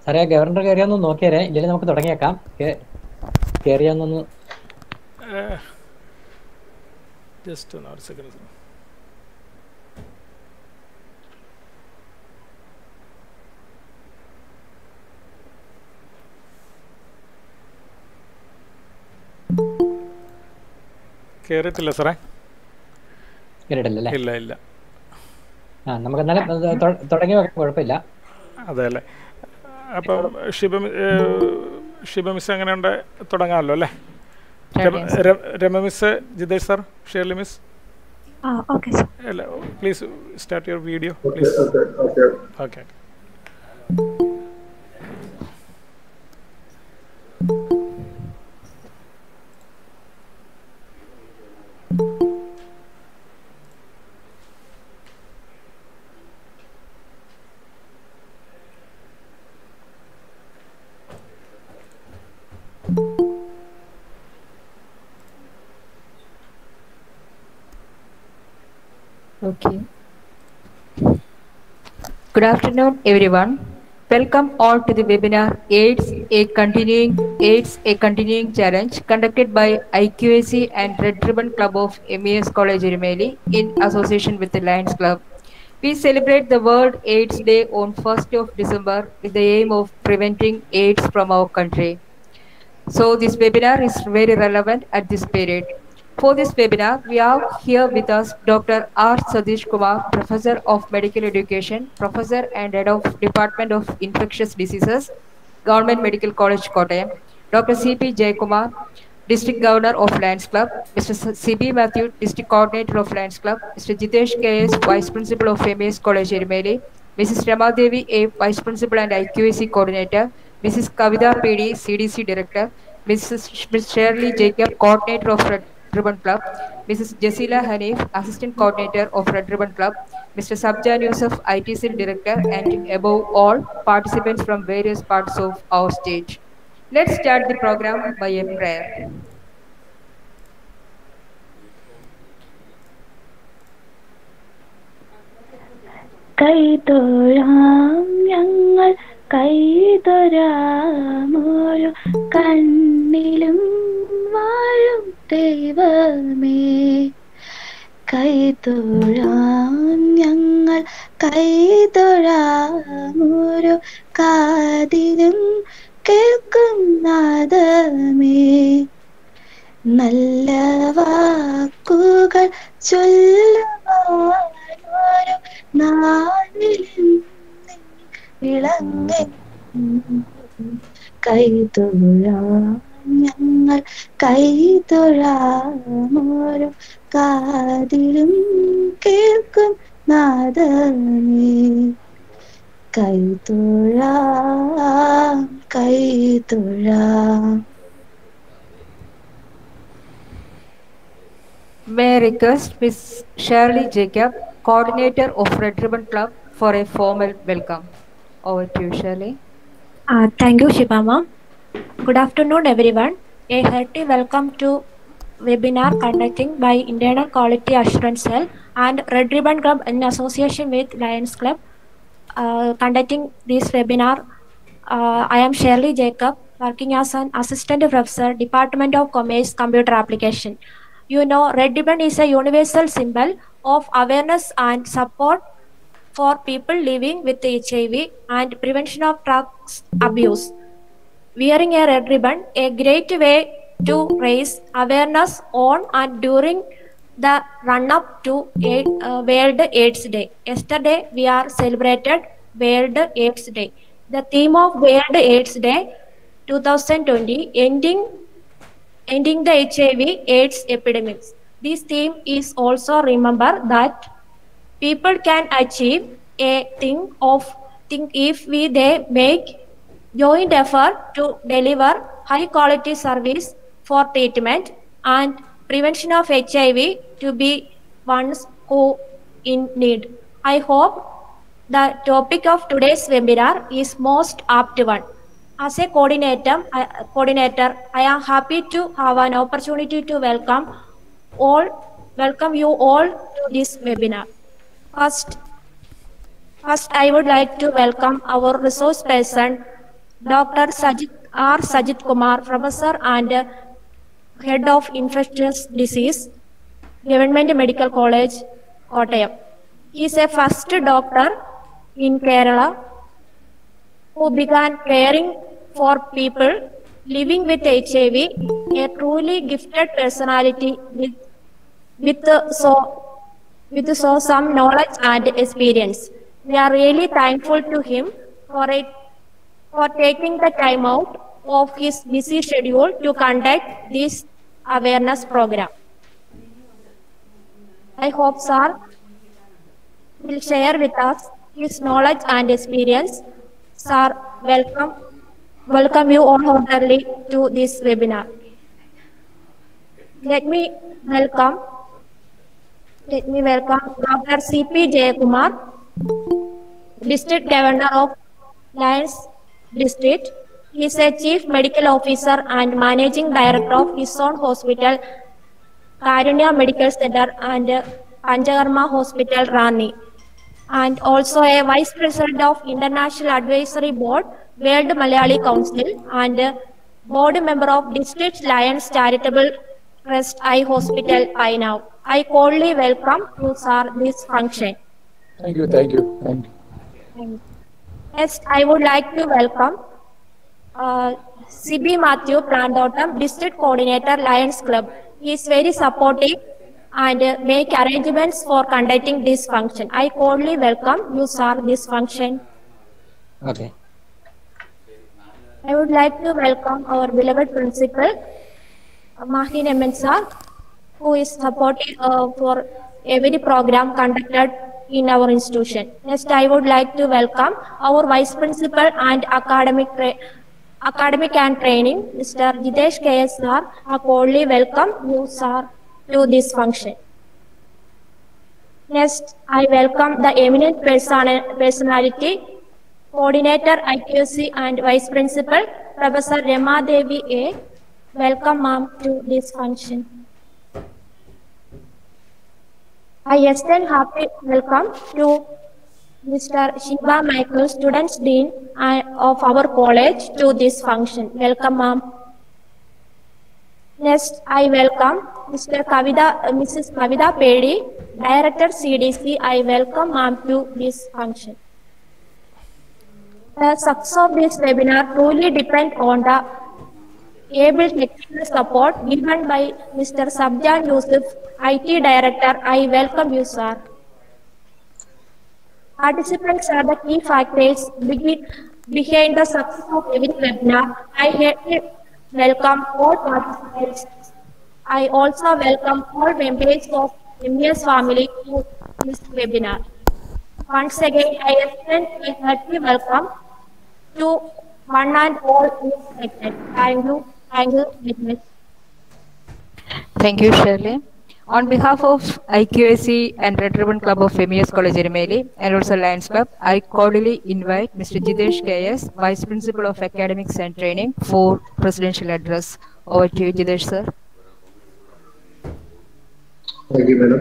സാറേ ഗവർണർ കയറിയൊന്ന് നോക്കിയാരേ ഇല്ലെങ്കിൽ നമുക്ക് തുടങ്ങിയേക്കാം കയറിയൊന്നൊന്ന് ജസ്റ്റ് ഒന്ന് ഒരു സെക്കൻഡ് കയറിയിട്ടില്ല സാറേ കയറിയിട്ടില്ലല്ലേ ഇല്ല ഇല്ല ആ നമുക്ക് എന്നാലും അത് തൊ- തുടങ്ങി വെക്കാം കുഴപ്പമില്ല അതെ അല്ലേ അപ്പം ഷിബ ഷിബ മിസ് എങ്ങനെയുണ്ട് തുടങ്ങാമല്ലോ അല്ലേ രമ- ര- Rama miss Jitesh sir Shirley miss Ah, okay, sir. അല്ല please start your video please okay Okay. Good afternoon, everyone. Welcome all to the webinar AIDS a continuing AIDS a continuing challenge conducted by IQAC and Red Ribbon Club of MES College Irumeli in association with the Lions Club. We celebrate the World AIDS Day on 1st of December with the aim of preventing AIDS from our country. So this webinar is very relevant at this period. For this webinar, we have here with us Dr. R. Sadish Kumar, Professor of Medical Education, Professor and Head of Department of Infectious Diseases, Government Medical College, Kottayam, Dr. C.P. Jayakumar, District Governor of Lions Club, Mr. C.B. Matthew, District Coordinator of Lions Club, Mr. Jitesh K.S., Vice Principal of MES College, Irumeli, Mrs. Ramadevi A, Vice Principal and IQAC Coordinator, Mrs. Kavita P.D., CDC Director, Mrs. Sh- Ms. Shirley Jacob, Coordinator of Red Ribbon Club, Mrs. Jasila Hanif, Assistant Coordinator of Red Ribbon Club, Mr. Sabjan Yusuf, ITC Director, and above all, participants from various parts of our stage. Let's start the program by a prayer. കൈതൊഴാം ഞങ്ങൾ കൈതൊഴാമോരോ കണ്ണിലും വാഴും ദൈവമേ കൈതൊഴാം ഞങ്ങൾ കൈതൊഴാമോരോ കാതിലും കേൾക്കും നാദമേ നല്ല വാക്കുകൾ ചൊല്ലുവാനോരോ നാളിലും വിളങ്ങി കൈതൊഴാം ഞങ്ങൾ കൈതൊഴാമോരോ കാതിലും കേൾക്കും നാദമേ കൈതൊഴാം കൈതൊഴാം May I request Ms. Shirley Jacob, Coordinator of Red Ribbon Club, for a formal welcome. Over to you, Shirley. Uh, thank you, Shivama. Good afternoon, everyone. A hearty welcome to webinar conducting by Internal Quality Assurance Cell and Red Ribbon Club in association with Lions Club. Uh, conducting this webinar, uh, I am Shirley Jacob, working as an Assistant Professor, Department of Commerce, Computer Application. You know, Red Ribbon is a universal symbol of awareness and support for people living with HIV and prevention of drugs abuse. Wearing a red ribbon, a great way to raise awareness on and during the run up to A- uh, World AIDS Day. Yesterday, we are celebrated World AIDS Day. The theme of World AIDS Day 2020 ending ending the HIV AIDS epidemics. This theme is also remember that people can achieve a thing of thing if we they make joint effort to deliver high quality service for treatment and prevention of HIV to be ones who in need. I hope the topic of today's webinar is most apt one. As a coordinator, I, coordinator, I am happy to have an opportunity to welcome all, welcome you all to this webinar. First, first I would like to welcome our resource person, Dr. Sajit R. Sajit Kumar, Professor and uh, Head of Infectious Disease, Government Medical College, Kottayam. He is a first doctor in Kerala who began caring for people living with HIV, a truly gifted personality with, with uh, so with so some knowledge and experience. We are really thankful to him for it for taking the time out of his busy schedule to conduct this awareness program. I hope sir will share with us his knowledge and experience. Sir, welcome. Welcome you all heartily to this webinar. Let me welcome let me welcome Dr. C.P. Jayakumar, District Governor of Lions District. He is a Chief Medical Officer and Managing Director of his own hospital, Karunya Medical Center and Panchakarma Hospital, Rani. And also a Vice President of International Advisory Board, World Malayali Council, and Board Member of District Lions Charitable Trust Eye Hospital, Painav. I cordially welcome you, sir, this function. Thank you, thank you, thank you. Next, I would like to welcome uh, CB Matthew Plantotam, District Coordinator, Lions Club. He is very supportive and uh, make arrangements for conducting this function. I cordially welcome you, sir, this function. Okay. I would like to welcome our beloved principal, uh, Mahin Emen sir, who is supportive uh, for every program conducted in our institution. Next, I would like to welcome our Vice Principal and Academic Tra- Academic and Training, Mr. Jitesh K.S. sir. I cordially welcome you, sir, to this function. Next, I welcome the eminent person- personality, Coordinator IQC and Vice Principal, Professor Rema Devi A. Welcome, ma'am, to this function. I extend happy welcome to Mr. Shiva Michael, Students Dean uh, of our college, to this function. Welcome, ma'am. Next, I welcome Mr. Kavida, uh, Mrs. Kavida Pedi, Director CDC. I welcome ma'am to this function. The success of this webinar truly depends on the able technical support given by Mr. Sabjan Yusuf, IT Director. I welcome you, sir. Participants are the key factors begin, behind the success of every webinar. I hereby welcome all participants. I also welcome all members of MES family to this webinar. Once again, I extend a hearty welcome to one and all who is connected. Thank you. Thank you very much. Thank you, Shirley. On behalf of IQAC and Red Ribbon Club of MES College Erimeli and also Lions Club, I cordially invite Mr. Jidesh KS, Vice Principal of Academics and Training for Presidential Address. Over to you, Jidesh, sir. Thank you, madam.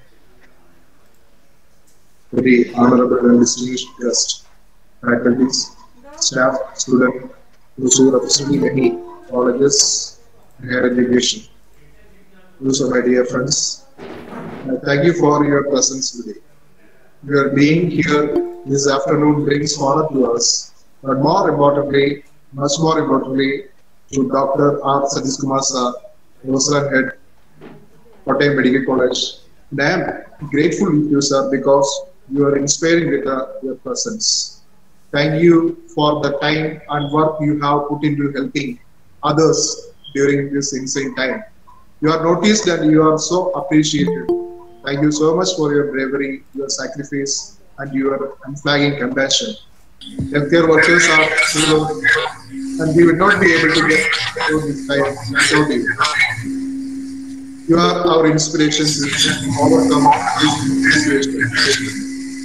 Very honorable and distinguished guests, faculties, staff, student, those who represent many colleges and higher education. Those are my dear friends. I thank you for your presence today. Your being here this afternoon brings honor to us, but more importantly, much more importantly, to Dr. R. Satish Kumar sir, Professor and Head Kottayam Medical College. And I am grateful with you, sir, because you are inspiring with uh, your presence. Thank you for the time and work you have put into helping others during this insane time. You are noticed and you are so appreciated. Thank you so much for your bravery, your sacrifice, and your unflagging compassion. Healthcare workers are heroes, and we would not be able to get through this time without you. You are our inspiration to overcome this situation.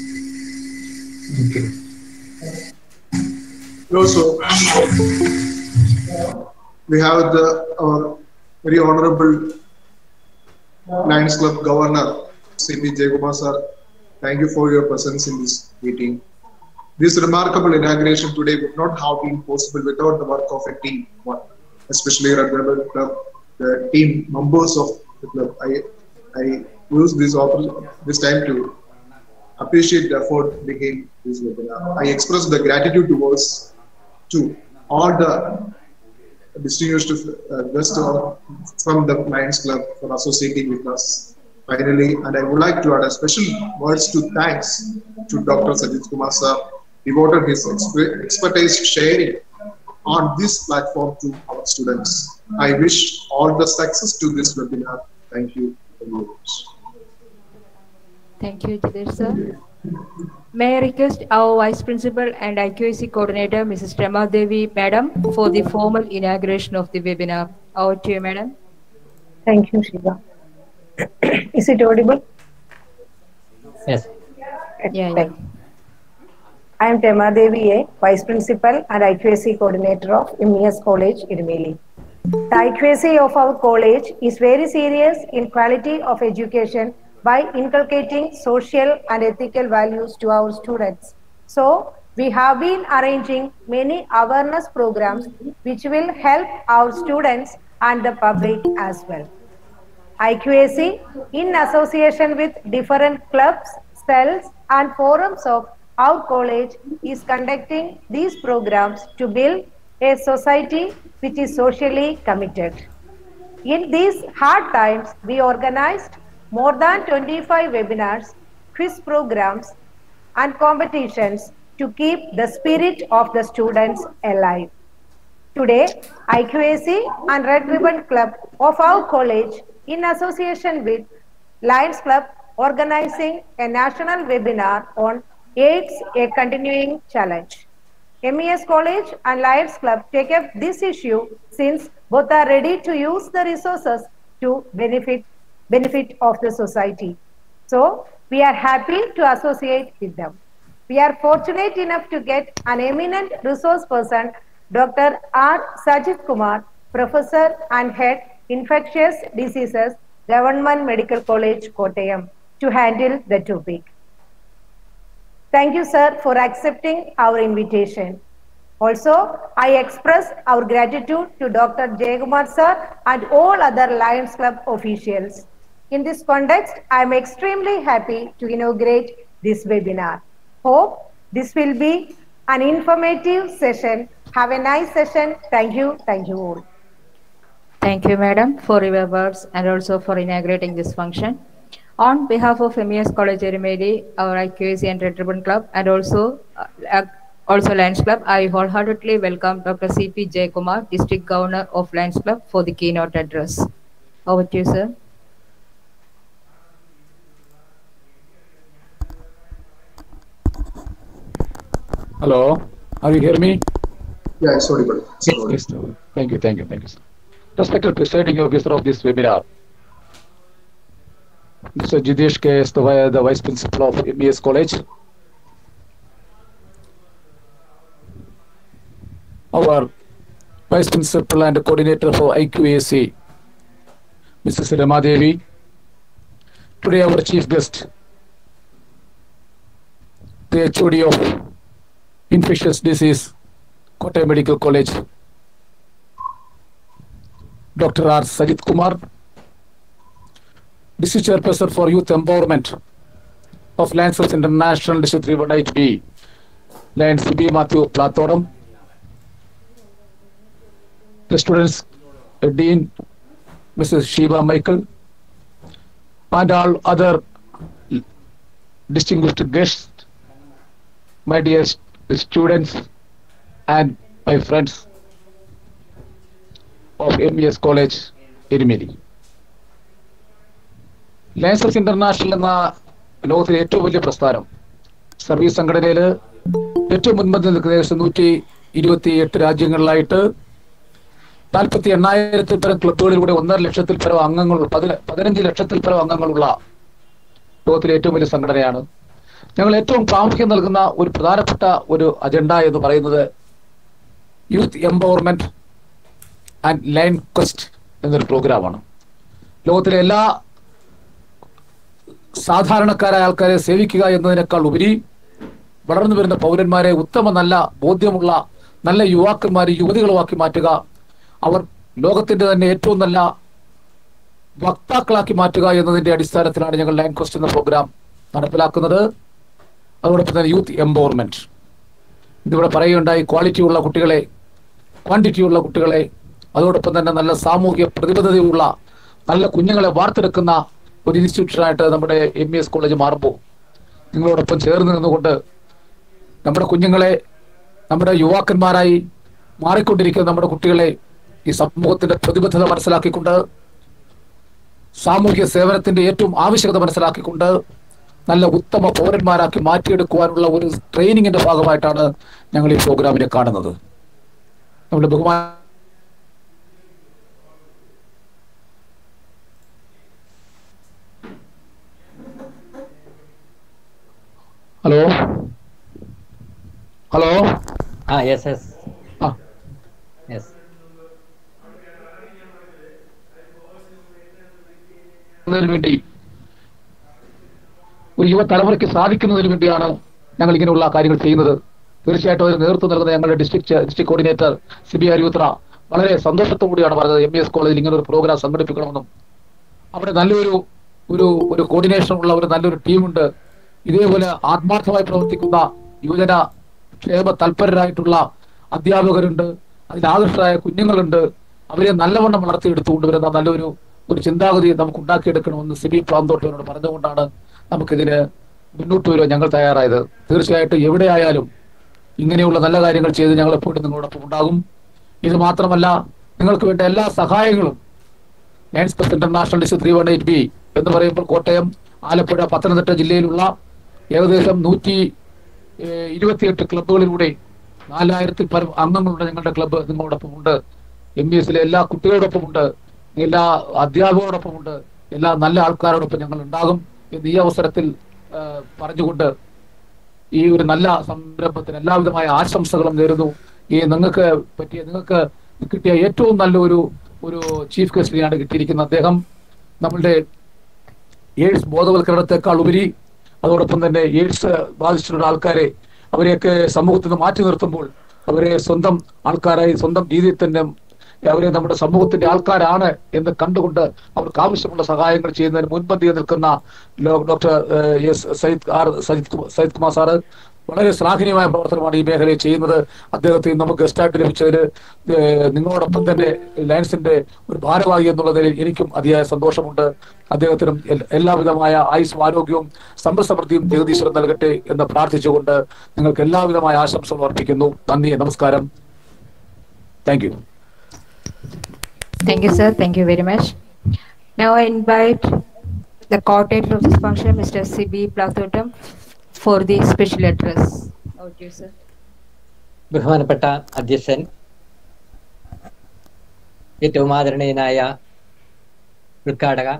Also, we have the our very honorable Lions Club Governor, C.P. Jayakumar sir. Thank you for your presence in this meeting. This remarkable inauguration today would not have been possible without the work of a team, one, especially Red Rebel Club, the team members of the club. I, I use this, oppor- this time to appreciate the effort behind this webinar. I express the gratitude towards to all the distinguished uh, guests of- from the Lions Club for associating with us. Finally, and I would like to add a special words to thanks to Dr. Sajid Kumar sir, devoted his exp- expertise sharing on this platform to our students. I wish all the success to this webinar. Thank you very much. Thank you, Jidesh sir. May I request our Vice Principal and IQAC Coordinator, Mrs. Rama Devi, Madam, for the formal inauguration of the webinar. Over to you, Madam. Thank you, Shiva. Is it audible? Yes. Yeah, yeah. Thank you. I am Tema Devi A, Vice Principal and IQAC Coordinator of MES College, Irmeli. The IQAC of our college is very serious in quality of education by inculcating social and ethical values to our students. So, we have been arranging many awareness programs which will help our students and the public as well. IQAC, in association with different clubs, cells, and forums of our college, is conducting these programs to build a society which is socially committed. In these hard times, we organized more than 25 webinars, quiz programs, and competitions to keep the spirit of the students alive. Today, IQAC and Red Ribbon Club of our college, in association with Lions Club, organizing a national webinar on AIDS, a continuing challenge. MES College and Lions Club take up this issue since both are ready to use the resources to benefit benefit of the society. So we are happy to associate with them. We are fortunate enough to get an eminent resource person, Dr. R. Sajid Kumar, Professor and Head Infectious Diseases, Government Medical College, Kottayam, to handle the topic. Thank you, sir, for accepting our invitation. Also, I express our gratitude to Dr. Jaykumar sir and all other Lions Club officials. In this context, I am extremely happy to inaugurate this webinar. Hope this will be an informative session. Have a nice session. Thank you. Thank you all. Thank you, Madam, for your words and also for inaugurating this function. On behalf of MES College Erimedi, our IQAC and Red Ribbon Club, and also uh, uh, also Lions Club, I wholeheartedly welcome Dr. C.P. Jaykumar, District Governor of Lions Club, for the keynote address. Over to you, sir. Hello, are you hear me? Yeah, it's audible. It's Yes, audible. yes. sir. Thank you, thank you, thank you, sir. Respected presiding officer of this webinar, Mr. Jidesh K. Estavaya, the Vice Principal of MES College. Our Vice Principal and Coordinator for IQAC, Mrs. Rama Devi. Today our chief guest, the HOD of Infectious Disease, Kottayam Medical College, Dr. R. Sajid Kumar, District Chairperson for Youth Empowerment of Lancers International District Riverside B, Lance B. Matthew Platodam, the students, uh, Dean Mrs. Shiva Michael, and all other distinguished guests, my dear st- students and my friends of MES College, Irmeli. Lancers International എന്ന ലോകത്തിലെ ഏറ്റവും വലിയ പ്രസ്ഥാനം service സംഘടനയിൽ ഏറ്റവും മുൻപന്തിൽ നിൽക്കുന്ന ഏകദേശം നൂറ്റി ഇരുപത്തി എട്ട് രാജ്യങ്ങളിലായിട്ട് നാൽപ്പത്തി എണ്ണായിരത്തിൽ പരം ക്ലബുകളിലൂടെ ഒന്നര ലക്ഷത്തിൽ പരം അംഗങ്ങൾ പതിന- പതിനഞ്ച് ലക്ഷത്തിൽ പരം അംഗങ്ങളുള്ള ലോകത്തിലെ ഏറ്റവും വലിയ സംഘടനയാണ് ഞങ്ങൾ ഏറ്റവും പ്രാമുഖ്യം നൽകുന്ന ഒരു പ്രധാനപ്പെട്ട ഒരു അജണ്ട എന്ന് പറയുന്നത് youth empowerment and line quest എന്നൊരു പ്രോഗ്രാമാണ് ലോകത്തിലെ എല്ലാ സാധാരണക്കാരായ ആൾക്കാരെ സേവിക്കുക എന്നതിനേക്കാൾ ഉപരി വളർന്നു വരുന്ന പൗരന്മാരെ ഉത്തമ നല്ല ബോധ്യമുള്ള നല്ല യുവാക്കന്മാരെ യുവതികളുമാക്കി മാറ്റുക അവർ ലോകത്തിന്റെ തന്നെ ഏറ്റവും നല്ല വക്താക്കളാക്കി മാറ്റുക എന്നതിന്റെ അടിസ്ഥാനത്തിലാണ് ഞങ്ങൾ ലൈൻ ക്വസ്റ്റ് എന്ന പ്രോഗ്രാം നടപ്പിലാക്കുന്നത് അതോടൊപ്പം തന്നെ യൂത്ത് എംപവർമെന്റ് ഇതിവിടെ പറയുകയുണ്ടായി ക്വാളിറ്റി ഉള്ള കുട്ടികളെ ക്വാണ്ടിറ്റി ഉള്ള കുട്ടികളെ അതോടൊപ്പം തന്നെ നല്ല സാമൂഹിക പ്രതിബദ്ധതയുള്ള നല്ല കുഞ്ഞുങ്ങളെ വാർത്തെടുക്കുന്ന ഒരു ഇൻസ്റ്റിറ്റ്യൂഷനായിട്ട് നമ്മുടെ എം ഇ എസ് കോളേജ് മാറുമ്പോൾ നിങ്ങളോടൊപ്പം ചേർന്ന് നിന്നുകൊണ്ട് നമ്മുടെ കുഞ്ഞുങ്ങളെ നമ്മുടെ യുവാക്കന്മാരായി മാറിക്കൊണ്ടിരിക്കുന്ന നമ്മുടെ കുട്ടികളെ ഈ സമൂഹത്തിന്റെ പ്രതിബദ്ധത മനസ്സിലാക്കിക്കൊണ്ട് സാമൂഹ്യ സേവനത്തിന്റെ ഏറ്റവും ആവശ്യകത മനസ്സിലാക്കിക്കൊണ്ട് നല്ല ഉത്തമ പൗരന്മാരാക്കി മാറ്റിയെടുക്കുവാനുള്ള ഒരു ട്രെയിനിങ്ങിന്റെ ഭാഗമായിട്ടാണ് ഞങ്ങൾ ഈ പ്രോഗ്രാമിനെ കാണുന്നത് നമ്മുടെ ബഹുമാന ഹലോ ഹലോ ആ യെസ് യെസ് ആ യെസ് ക്കുന്നതിന് വേണ്ടി ഒരു യുവതലമുറയ്ക്ക് സാധിക്കുന്നതിന് വേണ്ടിയാണ് ഞങ്ങൾ ഇങ്ങനെയുള്ള കാര്യങ്ങൾ ചെയ്യുന്നത് തീർച്ചയായിട്ടും അതിന് നേതൃത്വം നൽകുന്ന ഞങ്ങളുടെ ഡിസ്ട്രിക്ട് ഡിസ്ട്രിക്ട് കോർഡിനേറ്റർ സിബി അരിയുത്ര വളരെ സന്തോഷത്തോടുകൂടിയാണ് പറഞ്ഞത് എം എസ് കോളേജിൽ ഇങ്ങനെ ഒരു പ്രോഗ്രാം സംഘടിപ്പിക്കണമെന്നും അവിടെ നല്ലൊരു ഒരു ഒരു കോർഡിനേഷൻ ഉള്ള ഒരു നല്ലൊരു ടീമുണ്ട് ഇതേപോലെ ആത്മാർത്ഥമായി പ്രവർത്തിക്കുന്ന യുവജന ക്ഷേമ തൽപരരായിട്ടുള്ള അധ്യാപകരുണ്ട് അതിൽ ആകർഷകരായ കുഞ്ഞുങ്ങളുണ്ട് അവരെ നല്ലവണ്ണം വളർത്തിയെടുത്തുകൊണ്ട് വരുന്ന നല്ലൊരു ഒരു ചിന്താഗതി നമുക്ക് ഉണ്ടാക്കിയെടുക്കണമെന്ന് സിബി പ്രാന്തോട്ടവനോട് പറഞ്ഞുകൊണ്ടാണ് നമുക്കിതിന് മുന്നോട്ട് വരുവാൻ ഞങ്ങൾ തയ്യാറായത് തീർച്ചയായിട്ടും എവിടെയായാലും ഇങ്ങനെയുള്ള നല്ല കാര്യങ്ങൾ ചെയ്ത് ഞങ്ങൾ എപ്പോഴും നിങ്ങളോടൊപ്പം ഉണ്ടാകും ഇത് മാത്രമല്ല നിങ്ങൾക്ക് വേണ്ട എല്ലാ സഹായങ്ങളും Lions plus international district three one eight B എന്ന് പറയുമ്പോൾ കോട്ടയം ആലപ്പുഴ പത്തനംതിട്ട ജില്ലയിലുള്ള ഏകദേശം നൂറ്റി ഏഹ്, ഇരുപത്തിയെട്ട് ക്ലബ്ബുകളിലൂടെ നാലായിരത്തിൽ പരം അംഗങ്ങളുണ്ട് ഞങ്ങളുടെ ക്ലബ്ബ് നിങ്ങളോടൊപ്പം ഉണ്ട് എം ബി എസിലെ എല്ലാ കുട്ടികളോടൊപ്പം ഉണ്ട് എല്ലാ അധ്യാപകരോടൊപ്പം ഉണ്ട് എല്ലാ നല്ല ആൾക്കാരോടൊപ്പം ഞങ്ങൾ ഉണ്ടാകും എന്ന് ഈ അവസരത്തിൽ ഏഹ്, പറഞ്ഞുകൊണ്ട് ഈ ഒരു നല്ല സംരംഭത്തിന് എല്ലാവിധമായ ആശംസകളും നേരുന്നു ഈ നിങ്ങൾക്ക് പറ്റിയ നിങ്ങൾക്ക് കിട്ടിയ ഏറ്റവും നല്ലൊരു ഒരു ചീഫ് ഗസ്റ്റിനെയാണ് കിട്ടിയിരിക്കുന്നത് അദ്ദേഹം നമ്മളുടെ എയ്ഡ്സ് ബോധവൽക്കരണത്തെക്കാൾ ഉപരി അതോടൊപ്പം തന്നെ എയ്ഡ്സ് ബാധിച്ചിട്ടുള്ള ആൾക്കാരെ അവരെയൊക്കെ സമൂഹത്തിൽ നിന്ന് മാറ്റി നിർത്തുമ്പോൾ അവരെ സ്വന്തം ആൾക്കാരായി സ്വന്തം രീതിയിൽ തന്നെ അവരെ നമ്മുടെ സമൂഹത്തിന്റെ ആൾക്കാരാണ് എന്ന് കണ്ടുകൊണ്ട് അവർക്ക് ആവശ്യമുള്ള സഹായങ്ങൾ ചെയ്യുന്നതിന് മുൻപന്തിയിൽ നിൽക്കുന്ന ലോ- ഡോക്ടർ ഏഹ്, S Sayyid R Sayyid Kumar- Sayyid Kumar sir വളരെ ശ്ലാഘനീയമായ പ്രവർത്തനമാണ് ഈ മേഖലയിൽ ചെയ്യുന്നത് അദ്ദേഹത്തെ നമുക്ക് ഗസ്റ്റായിട്ട് ലഭിച്ചതിൽ ഏഹ്, നിങ്ങളോടൊപ്പം തന്നെ ലയൻസിന്റെ ഒരു ഭാരവാഹി എന്നുള്ളതിൽ എനിക്കും അതിയായ സന്തോഷമുണ്ട് അദ്ദേഹത്തിനും എൽ- എല്ലാവിധമായ ആയുസ്സും ആരോഗ്യവും സമ്പൽ സമൃദ്ധിയും ജഗദീശ്വരൻ നൽകട്ടെ എന്ന് പ്രാർത്ഥിച്ചുകൊണ്ട് നിങ്ങൾക്ക് എല്ലാവിധമായ ആശംസകൾ അർപ്പിക്കുന്നു നന്ദി നമസ്കാരം thank you Thank you, sir. Thank you very much. Now I invite the coordinator of this function, Mr. C.B. Plathotam, for the special address. Over to you, sir. ബഹുമാനപ്പെട്ട അധ്യക്ഷൻ ഏറ്റവും ആദരണീയനായ ഉദ്ഘാടക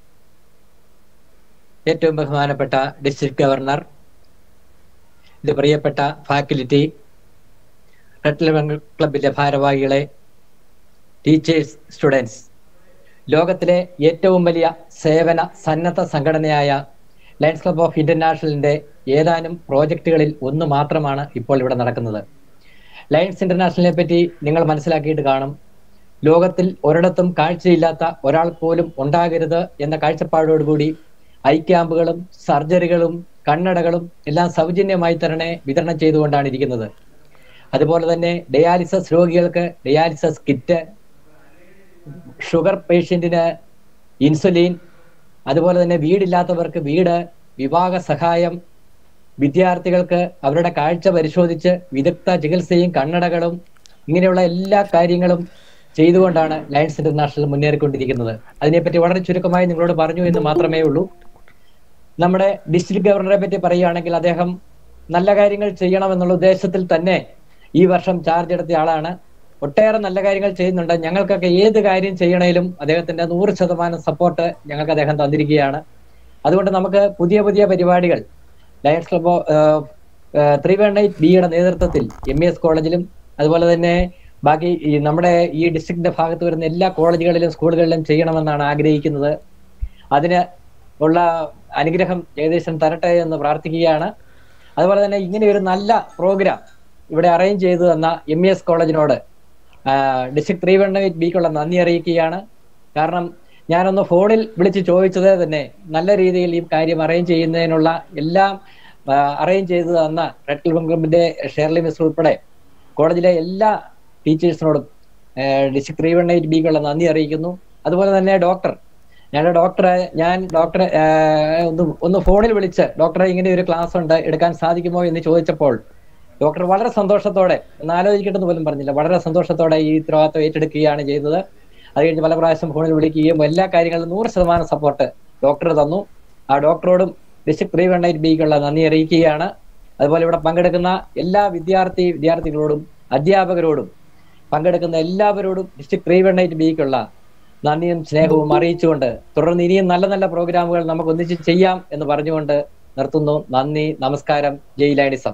ഏറ്റവും ബഹുമാനപ്പെട്ട ഡിസ്ട്രിക്ട് ഗവർണർ ഇത് പ്രിയപ്പെട്ട ഫാക്കൽറ്റി റെഡ് ലെവൻ ക്ലബിന്റെ ഭാരവാഹികളെ ടീച്ചേഴ്സ് സ്റ്റുഡൻസ് ലോകത്തിലെ ഏറ്റവും വലിയ സേവന സന്നദ്ധ സംഘടനയായ ലയൺസ് ക്ലബ് ഓഫ് ഇന്റർനാഷണലിന്റെ ഏതാനും പ്രോജക്റ്റുകളിൽ ഒന്ന് മാത്രമാണ് ഇപ്പോൾ ഇവിടെ നടക്കുന്നത് ലയൺസ് ഇന്റർനാഷണലിനെ പറ്റി നിങ്ങൾ മനസ്സിലാക്കിയിട്ട് കാണും ലോകത്തിൽ ഒരിടത്തും കാഴ്ചയില്ലാത്ത ഒരാൾ പോലും ഉണ്ടാകരുത് എന്ന കാഴ്ചപ്പാടോടുകൂടി ഐ ക്യാമ്പുകളും സർജറികളും കണ്ണടകളും എല്ലാം സൗജന്യമായി തന്നെ വിതരണം ചെയ്തുകൊണ്ടാണ് ഇരിക്കുന്നത് അതുപോലെ തന്നെ ഡയാലിസിസ് രോഗികൾക്ക് ഡയാലിസിസ് കിറ്റ് ഷുഗർ പേഷ്യന്റിന് ഇൻസുലിൻ അതുപോലെ തന്നെ വീടില്ലാത്തവർക്ക് വീട് വിവാഹ സഹായം വിദ്യാർത്ഥികൾക്ക് അവരുടെ കാഴ്ച പരിശോധിച്ച് വിദഗ്ധ ചികിത്സയും കണ്ണടകളും ഇങ്ങനെയുള്ള എല്ലാ കാര്യങ്ങളും ചെയ്തുകൊണ്ടാണ് ലയൺസ് ഇന്റർനാഷണൽ മുന്നേറിക്കൊണ്ടിരിക്കുന്നത് അതിനെപ്പറ്റി വളരെ ചുരുക്കമായി നിങ്ങളോട് പറഞ്ഞു എന്ന് മാത്രമേ ഉള്ളൂ നമ്മുടെ ഡിസ്ട്രിക്ട് ഗവർണറെ പറ്റി പറയുകയാണെങ്കിൽ അദ്ദേഹം നല്ല കാര്യങ്ങൾ ചെയ്യണം എന്നുള്ള ഉദ്ദേശത്തിൽ തന്നെ ഈ വർഷം ചാർജ് എടുത്ത ആളാണ് ഒട്ടേറെ നല്ല കാര്യങ്ങൾ ചെയ്യുന്നുണ്ട് ഞങ്ങൾക്കൊക്കെ ഏത് കാര്യം ചെയ്യണേലും അദ്ദേഹത്തിന്റെ നൂറ് ശതമാനം സപ്പോർട്ട് ഞങ്ങൾക്ക് അദ്ദേഹം തന്നിരിക്കുകയാണ് അതുകൊണ്ട് നമുക്ക് പുതിയ പുതിയ പരിപാടികൾ Lions club three one eight ബിയുടെ നേതൃത്വത്തിൽ എം എസ് കോളേജിലും അതുപോലെ തന്നെ ബാക്കി ഈ നമ്മുടെ ഈ ഡിസ്ട്രിക്റ്റിന്റെ ഭാഗത്ത് വരുന്ന എല്ലാ കോളേജുകളിലും സ്കൂളുകളിലും ചെയ്യണമെന്നാണ് ആഗ്രഹിക്കുന്നത് അതിന് ഉള്ള അനുഗ്രഹം ഏകദേശം തരട്ടെ എന്ന് പ്രാർത്ഥിക്കുകയാണ് അതുപോലെ തന്നെ ഇങ്ങനെ ഒരു നല്ല പ്രോഗ്രാം ഇവിടെ അറേഞ്ച് ചെയ്തു തന്ന എം ഇ എസ് കോളേജിനോട് ഡിസ്ട്രിക്ട് ത്രീ വൺ എയ്റ്റ് ബിക്കുള്ള നന്ദി അറിയിക്കുകയാണ് കാരണം ഞാനൊന്ന് ഫോണിൽ വിളിച്ച് ചോദിച്ചത് തന്നെ നല്ല രീതിയിൽ ഈ കാര്യം അറേഞ്ച് ചെയ്യുന്നതിനുള്ള എല്ലാം അറേഞ്ച് ചെയ്തു തന്ന റെഡ് ക്ലബിന്റെ ഷെർലി മിസ് ഉൾപ്പെടെ കോളേജിലെ എല്ലാ ടീച്ചേഴ്സിനോടും ഡിസ്ട്രിക്ട് ത്രീ വൺ എയ്റ്റ് ബിക്കുള്ള നന്ദി അറിയിക്കുന്നു അതുപോലെ തന്നെ ഡോക്ടർ ഞങ്ങളുടെ ഡോക്ടറെ ഞാൻ ഡോക്ടറെ ഒന്ന് ഒന്ന് ഫോണിൽ വിളിച്ച് ഡോക്ടറെ ഇങ്ങനെ ഒരു ക്ലാസ് ഉണ്ട് എടുക്കാൻ സാധിക്കുമോ എന്ന് ചോദിച്ചപ്പോൾ ഡോക്ടർ വളരെ സന്തോഷത്തോടെ ഒന്ന് ആലോചിക്കട്ടെന്ന് പോലും പറഞ്ഞില്ല വളരെ സന്തോഷത്തോടെ ഈ ഉത്തരവാദിത്വം ഏറ്റെടുക്കുകയാണ് ചെയ്തത് അത് കഴിഞ്ഞ് പല പ്രാവശ്യം ഫോണിൽ വിളിക്കുകയും എല്ലാ കാര്യങ്ങളിലും നൂറ് ശതമാനം സപ്പോർട്ട് ഡോക്ടർ തന്നു ആ ഡോക്ടറോടും ഡിസ്ട്രിക്ട് ത്രീ വൺ എയ്റ്റ് ബിക്കുള്ള നന്ദി അറിയിക്കുകയാണ് അതുപോലെ ഇവിടെ പങ്കെടുക്കുന്ന എല്ലാ വിദ്യാർത്ഥി വിദ്യാർത്ഥികളോടും അധ്യാപകരോടും പങ്കെടുക്കുന്ന എല്ലാവരോടും ഡിസ്ട്രിക്ട് ത്രീ വൺ എയ്റ്റ് ബിക്കുള്ള നന്ദിയും സ്നേഹവും അറിയിച്ചുകൊണ്ട് തുടർന്ന് ഇനിയും നല്ല നല്ല പ്രോഗ്രാമുകൾ നമുക്ക് ഒന്നിച്ച് ചെയ്യാം എന്ന് പറഞ്ഞുകൊണ്ട് നിർത്തുന്നു നന്ദി നമസ്കാരം ജയ് ലാഡിസം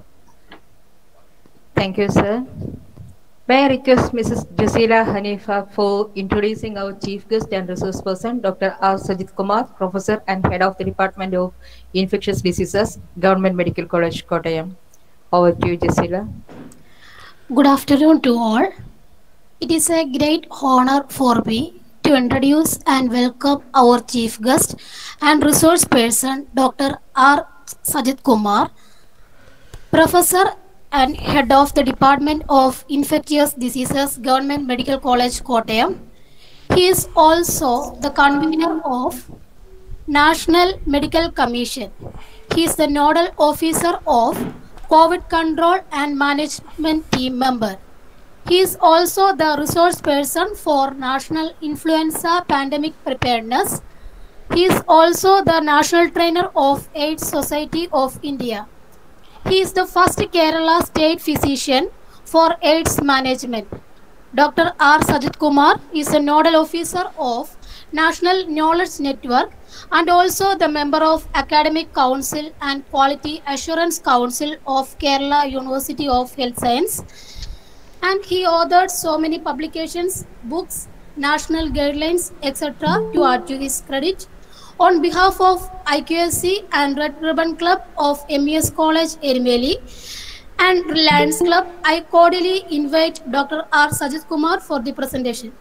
Thank you, sir. May I request Mrs. Jasila Hanifa for introducing our chief guest and resource person, Dr. R. Sajid Kumar, Professor and Head of the Department of Infectious Diseases, Government Medical College, Kottayam. Over to you, Jasila. Good afternoon to all. It is a great honor for me to introduce and welcome our chief guest and resource person, Dr. R. Sajid Kumar, Professor and Head of the Department of Infectious Diseases, Government Medical College, Kottayam. He is also the convener of National Medical Commission. He is the nodal officer of COVID control and management team member. He is also the resource person for National Influenza Pandemic Preparedness. He is also the national trainer of AIDS Society of India. He is the first Kerala state physician for AIDS management. Dr. R. Sajid Kumar is a nodal officer of National Knowledge Network and also the member of Academic Council and Quality Assurance Council of Kerala University of Health Science. And he authored so many publications, books, national guidelines, etc. to add to his credit. On behalf of IQSC and Red Ribbon Club of MES College Erimeli and Reliance Club, I cordially invite Dr. R. Sajid Kumar for the presentation.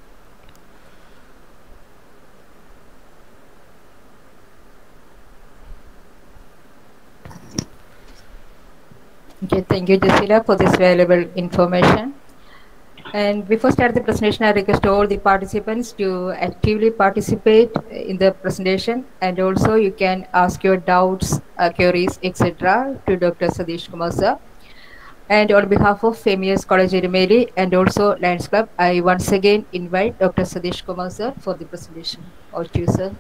Okay, thank you, Jasila, for this valuable information. And before start the presentation, I request all the participants to actively participate in the presentation, and also you can ask your doubts, uh, queries, etc. to Dr. Sadish Kumar sir. And on behalf of MES College Irumeli and also Lions Club, I once again invite Dr. Sadish Kumar sir for the presentation. Over to you, sir.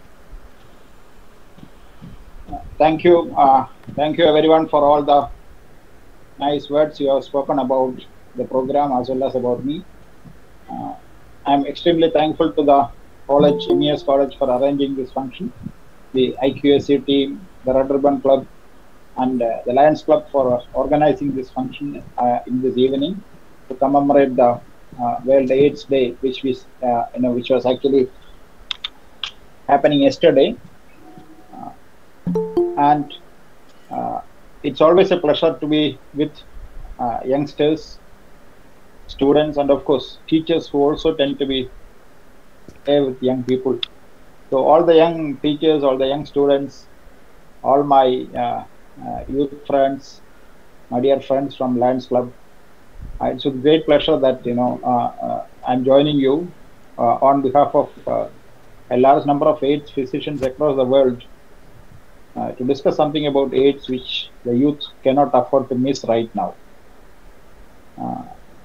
Thank you. Uh, thank you everyone for all the nice words you have spoken about the program as well as about me. Uh, I'm extremely thankful to the college, MES College for arranging this function, the IQSC team, the Red Ribbon Club, and uh, the Lions Club for organizing this function uh, in this evening to commemorate the uh, World AIDS Day, which was, uh, you know, which was actually happening yesterday. Uh, and uh, it's always a pleasure to be with uh, youngsters, students, and of course teachers who also tend to be there with young people. So all the young teachers, all the young students, all my uh, uh, youth friends, my dear friends from Lions Club, uh, it's with great pleasure that you know uh, uh, I'm joining you uh, on behalf of uh, a large number of AIDS physicians across the world uh, to discuss something about AIDS which the youth cannot afford to miss right now. Uh,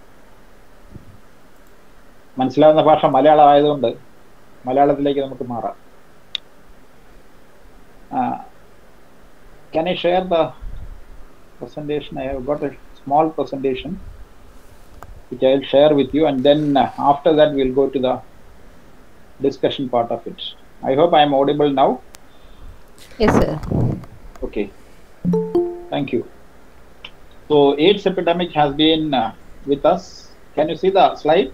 മനസ്സിലാവുന്ന ഭാഷ മലയാളം ആയതുകൊണ്ട് മലയാളത്തിലേക്ക് നമുക്ക് മാറാം Can I share the presentation? I have got a small presentation which I will share with you, and then uh, after that we'll go to the discussion part of it. I hope I am audible now. Yes, sir. Okay. Thank you. So AIDS epidemic has been uh, with us. Can you see the slide?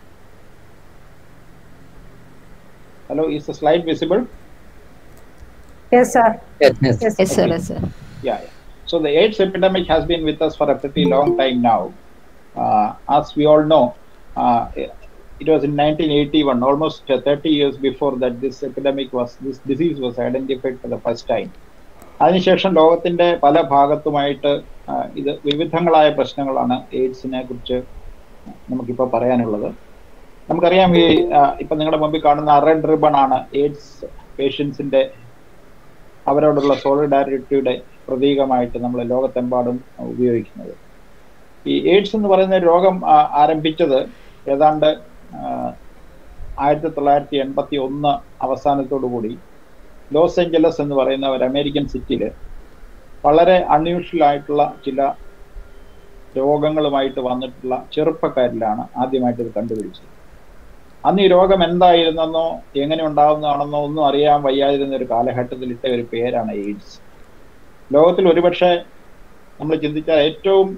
Hello, is the slide visible? Yes, sir. Yes, yes. Yes. Yes, sir. Okay. Yes, sir. Yeah, yeah. So the AIDS epidemic has been with us for a pretty long time now. Uh, as we all know, uh, it was in 1981, almost uh, 30 years before that this epidemic was, this disease was identified for the first time. അതിനുശേഷം ലോകത്തിന്റെ പല ഭാഗത്തുമായിട്ട് ആ, ഇത് വിവിധങ്ങളായ പ്രശ്നങ്ങളാണ് എയ്ഡ്സിനെ കുറിച്ച് നമുക്കിപ്പോൾ പറയാനുള്ളത് നമുക്കറിയാം ഈ ആ, ഇപ്പൊ നിങ്ങളുടെ മുമ്പിൽ കാണുന്ന റെഡ് റിബൺ ആണ് എയ്ഡ്സ് പേഷ്യൻസിന്റെ അവരോടുള്ള സോളിഡാരിറ്റിയുടെ പ്രതീകമായിട്ട് നമ്മൾ ലോകത്തെമ്പാടും ഉപയോഗിക്കുന്നത് ഈ എയ്ഡ്സ് എന്ന് പറയുന്ന രോഗം ആ, ആരംഭിച്ചത് ഏതാണ്ട് ആ, ആയിരത്തി തൊള്ളായിരത്തി എൺപത്തി ഒന്ന് അവസാനത്തോടു കൂടി ലോസ് ഏഞ്ചലസ് എന്ന് പറയുന്ന ഒരു അമേരിക്കൻ സിറ്റിയിൽ വളരെ അൺയൂഷ്വൽ ആയിട്ടുള്ള ചില രോഗങ്ങളുമായിട്ട് വന്നിട്ടുള്ള ചെറുപ്പക്കാരിലാണ് ആദ്യമായിട്ട് ഇത് കണ്ടുപിടിച്ചത് അന്ന് ഈ രോഗം എന്തായിരുന്നെന്നോ എങ്ങനെ ഉണ്ടാവുന്നതാണെന്നോ ഒന്നും അറിയാൻ വയ്യാതിരുന്ന ഒരു കാലഘട്ടത്തിൽ ഇട്ട ഒരു പേരാണ് എയ്ഡ്സ് ലോകത്തിൽ ഒരുപക്ഷെ നമ്മൾ ചിന്തിച്ചാൽ ഏറ്റവും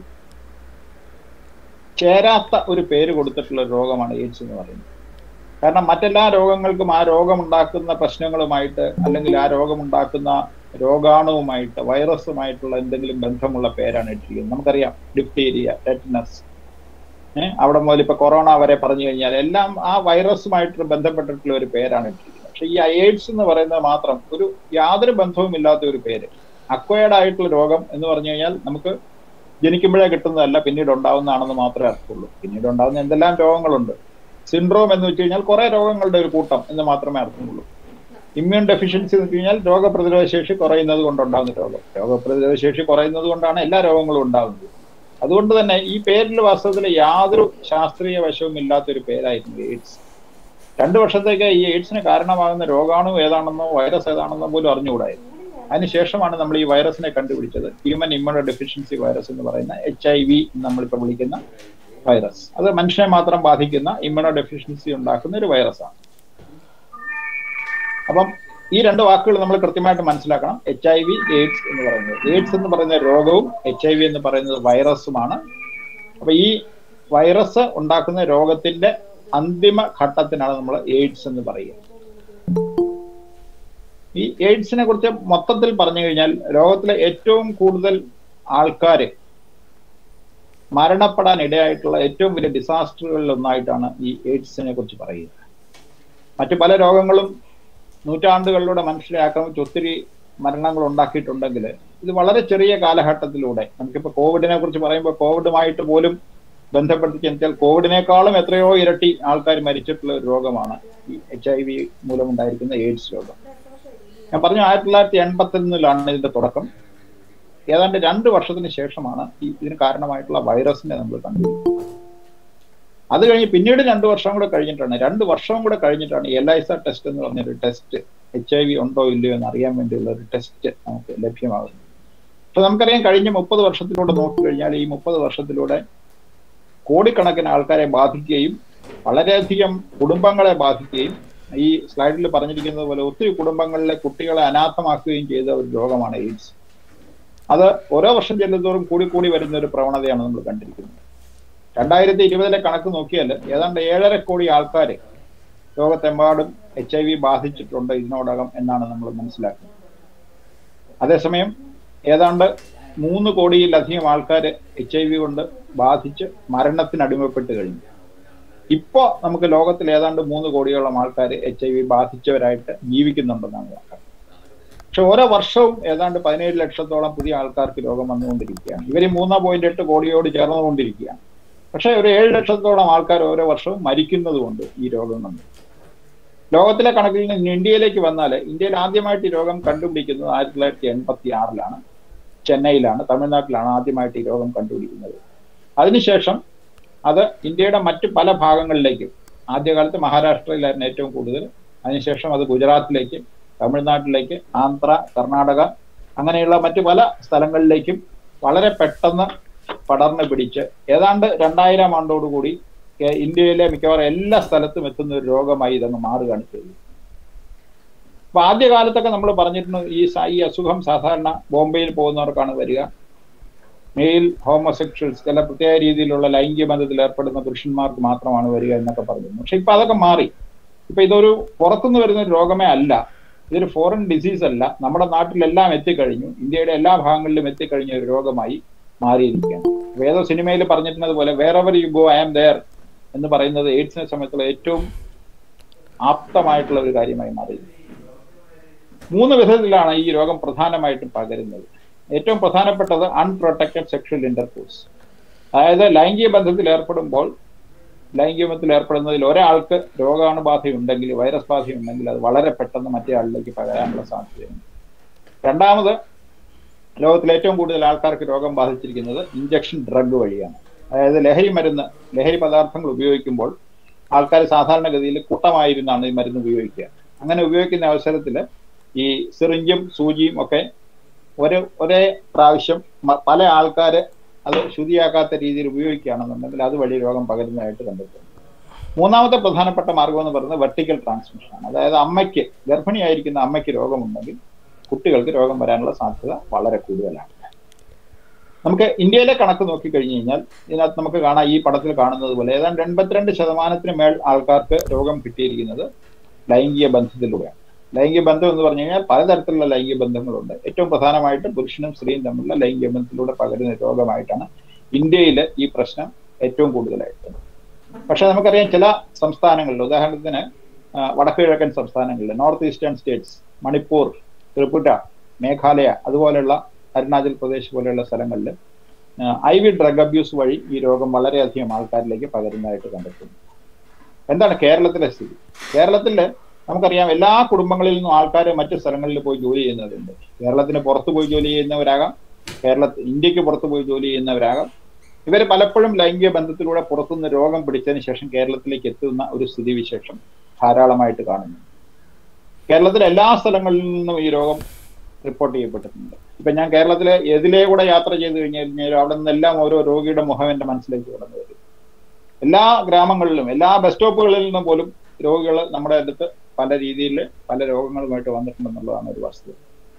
ചേരാത്ത ഒരു പേര് കൊടുത്തിട്ടുള്ള ഒരു രോഗമാണ് എയ്ഡ്സ് എന്ന് പറയുന്നത് കാരണം മറ്റെല്ലാ രോഗങ്ങൾക്കും ആ രോഗമുണ്ടാക്കുന്ന പ്രശ്നങ്ങളുമായിട്ട് അല്ലെങ്കിൽ ആ രോഗമുണ്ടാക്കുന്ന രോഗാണുവുമായിട്ട് വൈറസുമായിട്ടുള്ള എന്തെങ്കിലും ബന്ധമുള്ള പേരാണ് ഇട്ടിരിക്കുന്നത് നമുക്കറിയാം ഡിപ്തീരിയ ടെറ്റനസ് ഏഹ് അവിടെ മുതൽ ഇപ്പൊ കൊറോണ വരെ പറഞ്ഞു കഴിഞ്ഞാൽ എല്ലാം ആ വൈറസുമായിട്ട് ബന്ധപ്പെട്ടിട്ടുള്ള ഒരു പേരാണ് ഇട്ടിരിക്കുന്നത് പക്ഷെ ഈ എയ്ഡ്സ് എന്ന് പറയുന്നത് മാത്രം ഒരു യാതൊരു ബന്ധവും ഇല്ലാത്ത ഒരു പേര് അക്വയർഡ് ആയിട്ടുള്ള രോഗം എന്ന് പറഞ്ഞു കഴിഞ്ഞാൽ നമുക്ക് ജനിക്കുമ്പോഴേ കിട്ടുന്നതല്ല പിന്നീട് ഉണ്ടാവുന്നതാണെന്ന് മാത്രമേ അർത്ഥമുള്ളൂ പിന്നീട് ഉണ്ടാവുന്ന എന്തെല്ലാം രോഗങ്ങളുണ്ട് സിൻഡ്രോം എന്ന് വെച്ച് കഴിഞ്ഞാൽ കുറെ രോഗങ്ങളുടെ ഒരു കൂട്ടം എന്ന് മാത്രമേ അർത്ഥമുള്ളൂ ഇമ്മ്യൂൺ ഡെഫിഷ്യൻസി എന്ന് വെച്ച് കഴിഞ്ഞാൽ രോഗപ്രതിരോധ ശേഷി കുറയുന്നത് കൊണ്ടുണ്ടാകുന്ന രോഗം രോഗപ്രതിരോധ ശേഷി കുറയുന്നത് കൊണ്ടാണ് എല്ലാ രോഗങ്ങളും ഉണ്ടാകുന്നത് അതുകൊണ്ട് തന്നെ ഈ പേരിൽ വാസ്തവത്തിൽ യാതൊരു ശാസ്ത്രീയ വശവും ഇല്ലാത്ത ഒരു പേരായിരുന്നു എയ്ഡ്സ് രണ്ടു വർഷത്തേക്ക് ഈ എയ്ഡ്സിന് കാരണമാകുന്ന രോഗാണു ഏതാണെന്നോ വൈറസ് ഏതാണെന്നോ പോലും അറിഞ്ഞുകൂടായിരുന്നു അതിനുശേഷമാണ് നമ്മൾ ഈ വൈറസിനെ കണ്ടുപിടിച്ചത് ഹ്യൂമൻ ഇമ്മ്യൂണോ ഡെഫിഷ്യൻസി വൈറസ് എന്ന് പറയുന്ന എച്ച് ഐ വി നമ്മളിപ്പോൾ വിളിക്കുന്ന വൈറസ് അത് മനുഷ്യനെ മാത്രം ബാധിക്കുന്ന ഇമ്മ്യൂണോ ഡെഫിഷ്യൻസി ഉണ്ടാക്കുന്ന ഒരു വൈറസാണ് അപ്പം ഈ രണ്ട് വാക്കുകൾ നമ്മൾ കൃത്യമായിട്ട് മനസ്സിലാക്കണം എച്ച് ഐ വി എയ്ഡ്സ് എന്ന് പറയുന്നത് എയ്ഡ്സ് എന്ന് പറയുന്ന രോഗവും എച്ച് ഐ വി എന്ന് പറയുന്നത് വൈറസുമാണ് അപ്പൊ ഈ വൈറസ് ഉണ്ടാക്കുന്ന രോഗത്തിന്റെ അന്തിമ ഘട്ടത്തിനാണ് നമ്മൾ എയ്ഡ്സ് എന്ന് പറയുക ഈ എയ്ഡ്സിനെ കുറിച്ച് മൊത്തത്തിൽ പറഞ്ഞു കഴിഞ്ഞാൽ ലോകത്തിലെ ഏറ്റവും കൂടുതൽ ആൾക്കാര് മരണപ്പെടാൻ ഇടയായിട്ടുള്ള ഏറ്റവും വലിയ ഡിസാസ്റ്ററുകളിൽ ഒന്നായിട്ടാണ് ഈ എയ്ഡ്സിനെ കുറിച്ച് പറയുന്നത് മറ്റു പല രോഗങ്ങളും നൂറ്റാണ്ടുകളിലൂടെ മനുഷ്യരെ ആക്രമിച്ച് ഒത്തിരി മരണങ്ങൾ ഉണ്ടാക്കിയിട്ടുണ്ടെങ്കിൽ ഇത് വളരെ ചെറിയ കാലഘട്ടത്തിലൂടെ നമുക്കിപ്പോൾ കോവിഡിനെ കുറിച്ച് പറയുമ്പോൾ കോവിഡുമായിട്ട് പോലും ബന്ധപ്പെടുത്തി ചിന്തിച്ചാൽ കോവിഡിനേക്കാളും എത്രയോ ഇരട്ടി ആൾക്കാർ മരിച്ചിട്ടുള്ള ഒരു രോഗമാണ് ഈ എച്ച് ഐ വി മൂലമുണ്ടായിരിക്കുന്ന എയ്ഡ്സ് രോഗം ഞാൻ പറഞ്ഞു ആയിരത്തി തൊള്ളായിരത്തി എൺപത്തി ഒന്നിലാണ് ഇതിന്റെ തുടക്കം ഏതാണ്ട് രണ്ട് വർഷത്തിന് ശേഷമാണ് ഈ ഇതിന് കാരണമായിട്ടുള്ള വൈറസിനെ നമ്മൾ കണ്ടുപിടിക്കുന്നത് അത് കഴിഞ്ഞ് പിന്നീട് രണ്ട് വർഷം കൂടെ കഴിഞ്ഞിട്ടാണ് രണ്ട് വർഷവും കൂടെ കഴിഞ്ഞിട്ടാണ് എലൈസ ടെസ്റ്റ് എന്ന് പറഞ്ഞൊരു ടെസ്റ്റ് എച്ച് ഐ വി ഉണ്ടോ ഇല്ലയോ എന്ന് അറിയാൻ വേണ്ടിയുള്ള ഒരു ടെസ്റ്റ് നമുക്ക് ലഭ്യമാകുന്നത് അപ്പൊ നമുക്കറിയാം കഴിഞ്ഞ മുപ്പത് വർഷത്തിലൂടെ നോക്കിക്കഴിഞ്ഞാൽ ഈ മുപ്പത് വർഷത്തിലൂടെ കോടിക്കണക്കിന് ആൾക്കാരെ ബാധിക്കുകയും വളരെയധികം കുടുംബങ്ങളെ ബാധിക്കുകയും ഈ സ്ലൈഡിൽ പറഞ്ഞിരിക്കുന്നത് പോലെ ഒത്തിരി കുടുംബങ്ങളിലെ കുട്ടികളെ അനാഥമാക്കുകയും ചെയ്ത ഒരു രോഗമാണ് എയ്ഡ്സ് അത് ഓരോ വർഷം ചെല്ലുന്തോറും കൂടി കൂടി വരുന്ന ഒരു പ്രവണതയാണ് നമ്മൾ കണ്ടിരിക്കുന്നത് രണ്ടായിരത്തി ഇരുപതിലെ കണക്ക് നോക്കിയാൽ ഏതാണ്ട് ഏഴര കോടി ആൾക്കാർ ലോകത്തെമ്പാടും എച്ച് ഐ വി ബാധിച്ചിട്ടുണ്ട് ഇതിനോടകം എന്നാണ് നമ്മൾ മനസ്സിലാക്കുന്നത് അതേസമയം ഏതാണ്ട് മൂന്ന് കോടിയിലധികം ആൾക്കാർ എച്ച് ഐ വി കൊണ്ട് ബാധിച്ച് മരണത്തിന് അടിമപ്പെട്ട് കഴിഞ്ഞു ഇപ്പോ നമുക്ക് ലോകത്തിൽ ഏതാണ്ട് മൂന്ന് കോടിയോളം ആൾക്കാർ എച്ച് ഐ വി ബാധിച്ചവരായിട്ട് ജീവിക്കുന്നുണ്ടെന്നാണ് കണക്ക് പക്ഷെ ഓരോ വർഷവും ഏതാണ്ട് പതിനേഴ് ലക്ഷത്തോളം പുതിയ ആൾക്കാർക്ക് രോഗം വന്നുകൊണ്ടിരിക്കുകയാണ് ഇവർ മൂന്ന് പോയിന്റ് എട്ട് കോടിയോട് ചേർന്നുകൊണ്ടിരിക്കുകയാണ് പക്ഷെ ഒരു ഏഴ് ലക്ഷത്തോളം ആൾക്കാർ ഓരോ വർഷവും മരിക്കുന്നത് കൊണ്ട് ഈ രോഗം കൊണ്ട് ലോകത്തിലെ കണക്കിൽ നിന്ന് ഇന്ത്യയിലേക്ക് വന്നാൽ ഇന്ത്യയിൽ ആദ്യമായിട്ട് ഈ രോഗം കണ്ടുപിടിക്കുന്നത് ആയിരത്തി തൊള്ളായിരത്തി എൺപത്തി ആറിലാണ് ചെന്നൈയിലാണ് തമിഴ്നാട്ടിലാണ് ആദ്യമായിട്ട് ഈ രോഗം കണ്ടുപിടിക്കുന്നത് അതിനുശേഷം അത് ഇന്ത്യയുടെ മറ്റ് പല ഭാഗങ്ങളിലേക്കും ആദ്യകാലത്ത് മഹാരാഷ്ട്രയിലായിരുന്നു ഏറ്റവും കൂടുതൽ അതിനുശേഷം അത് ഗുജറാത്തിലേക്ക് തമിഴ്നാട്ടിലേക്ക് ആന്ധ്ര കർണാടക അങ്ങനെയുള്ള മറ്റു പല സ്ഥലങ്ങളിലേക്കും വളരെ പെട്ടെന്ന് പടർന്നു പിടിച്ച് ഏതാണ്ട് രണ്ടായിരം ആണ്ടോടുകൂടി ഇന്ത്യയിലെ മിക്കവാറും എല്ലാ സ്ഥലത്തും എത്തുന്ന ഒരു രോഗമായി ഇതങ്ങ് മാറുകയാണ് ചെയ്തത് അപ്പൊ ആദ്യകാലത്തൊക്കെ നമ്മൾ പറഞ്ഞിരുന്നു ഈ ഈ അസുഖം സാധാരണ ബോംബെയിൽ പോകുന്നവർക്കാണ് വരിക മെയിൽ ഹോമോസെക്ഷൽസ് ചില പ്രത്യേക രീതിയിലുള്ള ലൈംഗിക ബന്ധത്തിൽ ഏർപ്പെടുന്ന പുരുഷന്മാർക്ക് മാത്രമാണ് വരിക എന്നൊക്കെ പറഞ്ഞിരുന്നു പക്ഷെ ഇപ്പൊ അതൊക്കെ മാറി ഇപ്പൊ ഇതൊരു പുറത്തുനിന്ന് വരുന്ന ഒരു രോഗമേ അല്ല ഇതൊരു ഫോറിൻ ഡിസീസ് അല്ല നമ്മുടെ നാട്ടിലെല്ലാം എത്തിക്കഴിഞ്ഞു ഇന്ത്യയുടെ എല്ലാ ഭാഗങ്ങളിലും എത്തിക്കഴിഞ്ഞ ഒരു രോഗമായി മാറിയിരിക്കുകയാണ് അപ്പൊ ഏതോ സിനിമയിൽ പറഞ്ഞിരുന്നത് പോലെ wherever you go I am there എന്ന് പറയുന്നത് എയ്ഡ്സിനെ സംബന്ധിച്ചുള്ള ഏറ്റവും ആപ്തമായിട്ടുള്ള ഒരു കാര്യമായി മാറിയിരിക്കുന്നു മൂന്ന് വിധത്തിലാണ് ഈ രോഗം പ്രധാനമായിട്ടും പകരുന്നത് ഏറ്റവും പ്രധാനപ്പെട്ടത് അൺപ്രൊട്ടക്റ്റഡ് സെക്ഷൽ ഇന്റർകോഴ്സ് അതായത് ലൈംഗിക ബന്ധത്തിൽ ഏർപ്പെടുമ്പോൾ ലൈംഗിക ബന്ധത്തിൽ ഏർപ്പെടുന്നതിൽ ഒരാൾക്ക് രോഗാണുബാധയുണ്ടെങ്കിൽ വൈറസ് ബാധയുണ്ടെങ്കിൽ അത് വളരെ പെട്ടെന്ന് മറ്റേ ആളിലേക്ക് പകരാനുള്ള സാധ്യതയുണ്ട് രണ്ടാമത് ലോകത്തിൽ ഏറ്റവും കൂടുതൽ ആൾക്കാർക്ക് രോഗം ബാധിച്ചിരിക്കുന്നത് ഇഞ്ചക്ഷൻ ഡ്രഗ് വഴിയാണ് അതായത് ലഹരി മരുന്ന് ലഹരി പദാർത്ഥങ്ങൾ ഉപയോഗിക്കുമ്പോൾ ആൾക്കാർ സാധാരണഗതിയിൽ കൂട്ടമായിരുന്നാണ് ഈ മരുന്ന് ഉപയോഗിക്കുക അങ്ങനെ ഉപയോഗിക്കുന്ന അവസരത്തിൽ ഈ സിറിഞ്ചും സൂചിയും ഒക്കെ ഒരു ഒരേ പ്രാവശ്യം മ- പല ആൾക്കാര് അത് ശുദ്ധിയാക്കാത്ത രീതിയിൽ ഉപയോഗിക്കുകയാണെന്നുണ്ടെങ്കിൽ അതുവഴി രോഗം പകരുന്നതായിട്ട് കണ്ടെത്തുന്നു മൂന്നാമത്തെ പ്രധാനപ്പെട്ട മാർഗം എന്ന് പറയുന്നത് വെർട്ടിക്കൽ ട്രാൻസ്മിഷൻ ആണ് അതായത് അമ്മയ്ക്ക് ഗർഭിണിയായിരിക്കുന്ന അമ്മയ്ക്ക് രോഗമുണ്ടെങ്കിൽ കുട്ടികൾക്ക് രോഗം വരാനുള്ള സാധ്യത വളരെ കൂടുതലാണ് നമുക്ക് ഇന്ത്യയിലെ കണക്ക് നോക്കിക്കഴിഞ്ഞു കഴിഞ്ഞാൽ ഇതിനകത്ത് നമുക്ക് കാണാം ഈ പടത്തിൽ കാണുന്നത് പോലെ ഏതാണ്ട് എൺപത്തിരണ്ട് ശതമാനത്തിന് മേൽ ആൾക്കാർക്ക് രോഗം കിട്ടിയിരിക്കുന്നത് ലൈംഗിക ബന്ധത്തിലൂടെയാണ് ലൈംഗിക ബന്ധം എന്ന് പറഞ്ഞു കഴിഞ്ഞാൽ പലതരത്തിലുള്ള ലൈംഗിക ബന്ധങ്ങളുണ്ട് ഏറ്റവും പ്രധാനമായിട്ട് പുരുഷനും സ്ത്രീയും തമ്മിലുള്ള ലൈംഗിക ബന്ധത്തിലൂടെ പകരുന്ന രോഗമായിട്ടാണ് ഇന്ത്യയിൽ ഈ പ്രശ്നം ഏറ്റവും കൂടുതലായിട്ട് പക്ഷെ നമുക്കറിയാം ചില സംസ്ഥാനങ്ങളിൽ ഉദാഹരണത്തിന് ആ, വടക്ക് കിഴക്കൻ സംസ്ഥാനങ്ങളിൽ north eastern states Manipur Tripura Meghalaya അതുപോലെയുള്ള അരുണാചൽ പ്രദേശ് പോലെയുള്ള സ്ഥലങ്ങളിൽ ഐ വി ഡ്രഗ് അബ്യൂസ് വഴി ഈ രോഗം വളരെയധികം ആൾക്കാരിലേക്ക് പകരുന്നതായിട്ട് കണ്ടെത്തുന്നു എന്താണ് കേരളത്തിലെ സ്ഥിതി കേരളത്തിൽ നമുക്കറിയാം എല്ലാ കുടുംബങ്ങളിൽ നിന്നും ആൾക്കാർ മറ്റു സ്ഥലങ്ങളിൽ പോയി ജോലി ചെയ്യുന്നവരുണ്ട് കേരളത്തിന് പുറത്ത് പോയി ജോലി ചെയ്യുന്നവരാകാം കേരള ഇന്ത്യക്ക് പുറത്ത് പോയി ജോലി ചെയ്യുന്നവരാകാം ഇവർ പലപ്പോഴും ലൈംഗിക ബന്ധത്തിലൂടെ പുറത്തുനിന്ന് രോഗം പിടിച്ചതിന് ശേഷം കേരളത്തിലേക്ക് എത്തുന്ന ഒരു സ്ഥിതിവിശേഷം ധാരാളമായിട്ട് കാണുന്നു കേരളത്തിലെ എല്ലാ സ്ഥലങ്ങളിൽ നിന്നും ഈ രോഗം റിപ്പോർട്ട് ചെയ്യപ്പെട്ടിട്ടുണ്ട് ഇപ്പൊ ഞാൻ കേരളത്തിലെ എതിലേ കൂടെ യാത്ര ചെയ്ത് കഴിഞ്ഞു കഴിഞ്ഞാൽ അവിടെ നിന്നെല്ലാം ഓരോ രോഗിയുടെ മുഖം എന്റെ മനസ്സിലേക്ക് കടന്നു വരും എല്ലാ ഗ്രാമങ്ങളിലും എല്ലാ ബസ് സ്റ്റോപ്പുകളിൽ നിന്നും പോലും രോഗികൾ നമ്മുടെ അടുത്ത് പല രീതിയിൽ പല രോഗങ്ങളുമായിട്ട് വന്നിട്ടുണ്ടെന്നുള്ളതാണ് ഒരു വസ്തുത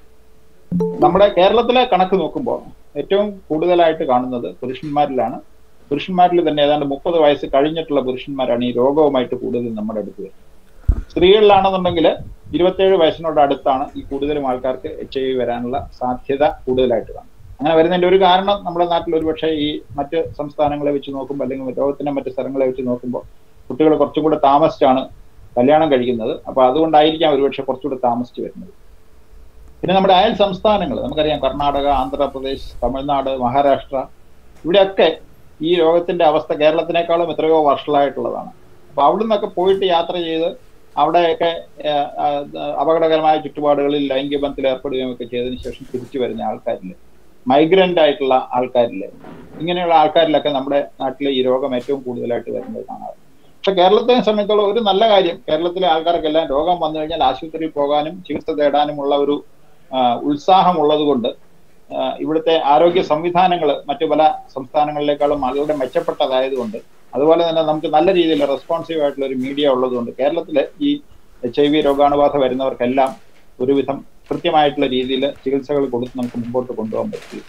നമ്മുടെ കേരളത്തിലെ കണക്ക് നോക്കുമ്പോൾ ഏറ്റവും കൂടുതലായിട്ട് കാണുന്നത് പുരുഷന്മാരിലാണ് പുരുഷന്മാരിൽ തന്നെ ഏതാണ്ട് മുപ്പത് വയസ്സ് കഴിഞ്ഞിട്ടുള്ള പുരുഷന്മാരാണ് ഈ രോഗവുമായിട്ട് കൂടുതൽ നമ്മുടെ അടുത്ത് വരുന്നത് സ്ത്രീകളിലാണെന്നുണ്ടെങ്കിൽ ഇരുപത്തേഴ് വയസ്സിനോട് അടുത്താണ് ഈ കൂടുതലും ആൾക്കാർക്ക് എച്ച് ഐ വി വരാനുള്ള സാധ്യത കൂടുതലായിട്ട് കാണും അങ്ങനെ വരുന്നതിന്റെ ഒരു കാരണം നമ്മുടെ നാട്ടിൽ ഒരുപക്ഷെ ഈ മറ്റ് സംസ്ഥാനങ്ങളെ വെച്ച് നോക്കുമ്പോൾ അല്ലെങ്കിൽ ലോകത്തിന്റെ മറ്റ് സ്ഥലങ്ങളെ വെച്ച് നോക്കുമ്പോൾ കുട്ടികൾ കുറച്ചും കൂടെ താമസിച്ചാണ് കല്യാണം കഴിക്കുന്നത് അപ്പൊ അതുകൊണ്ടായിരിക്കാം ഒരുപക്ഷെ കുറച്ചുകൂടെ താമസിച്ച് വരുന്നത് പിന്നെ നമ്മുടെ അയൽ സംസ്ഥാനങ്ങൾ നമുക്കറിയാം കർണാടക ആന്ധ്രാപ്രദേശ് തമിഴ്നാട് മഹാരാഷ്ട്ര ഇവിടെയൊക്കെ ഈ രോഗത്തിന്റെ അവസ്ഥ കേരളത്തിനേക്കാളും എത്രയോ വർഷങ്ങളായിട്ടുള്ളതാണ് അപ്പൊ അവിടെ നിന്നൊക്കെ പോയിട്ട് യാത്ര ചെയ്ത് അവിടെയൊക്കെ ഏഹ്, ആഹ്, അപകടകരമായ ചുറ്റുപാടുകളിൽ ലൈംഗിക ബന്ധത്തിൽ ഏർപ്പെടുകയും ഒക്കെ ചെയ്തതിനു ശേഷം തിരിച്ചു വരുന്ന ആൾക്കാരിൽ മൈഗ്രന്റ് ആയിട്ടുള്ള ആൾക്കാരിൽ ഇങ്ങനെയുള്ള ആൾക്കാരിലൊക്കെ നമ്മുടെ നാട്ടിലെ ഈ രോഗം ഏറ്റവും കൂടുതലായിട്ട് വരുന്നത് കാണാറുണ്ട് പക്ഷെ കേരളത്തെ സംബന്ധിച്ചോളം ഒരു നല്ല കാര്യം കേരളത്തിലെ ആൾക്കാർക്കെല്ലാം രോഗം വന്നു കഴിഞ്ഞാൽ ആശുപത്രിയിൽ പോകാനും ചികിത്സ തേടാനുമുള്ള ഒരു ഉത്സാഹമുള്ളത് കൊണ്ട് ഇവിടുത്തെ ആരോഗ്യ സംവിധാനങ്ങൾ മറ്റു പല സംസ്ഥാനങ്ങളിലേക്കാളും വളരെ മെച്ചപ്പെട്ടതായതുകൊണ്ട് അതുപോലെ തന്നെ നമുക്ക് നല്ല രീതിയിൽ റെസ്പോൺസീവ് ആയിട്ടുള്ള ഒരു മീഡിയ ഉള്ളതുകൊണ്ട് കേരളത്തിലെ ഈ എച്ച് ഐ വി രോഗാണുബാധ വരുന്നവർക്കെല്ലാം ഒരുവിധം കൃത്യമായിട്ടുള്ള രീതിയിൽ ചികിത്സകൾ കൊടുത്ത് നമുക്ക് മുമ്പോട്ട് കൊണ്ടുപോകാൻ പറ്റും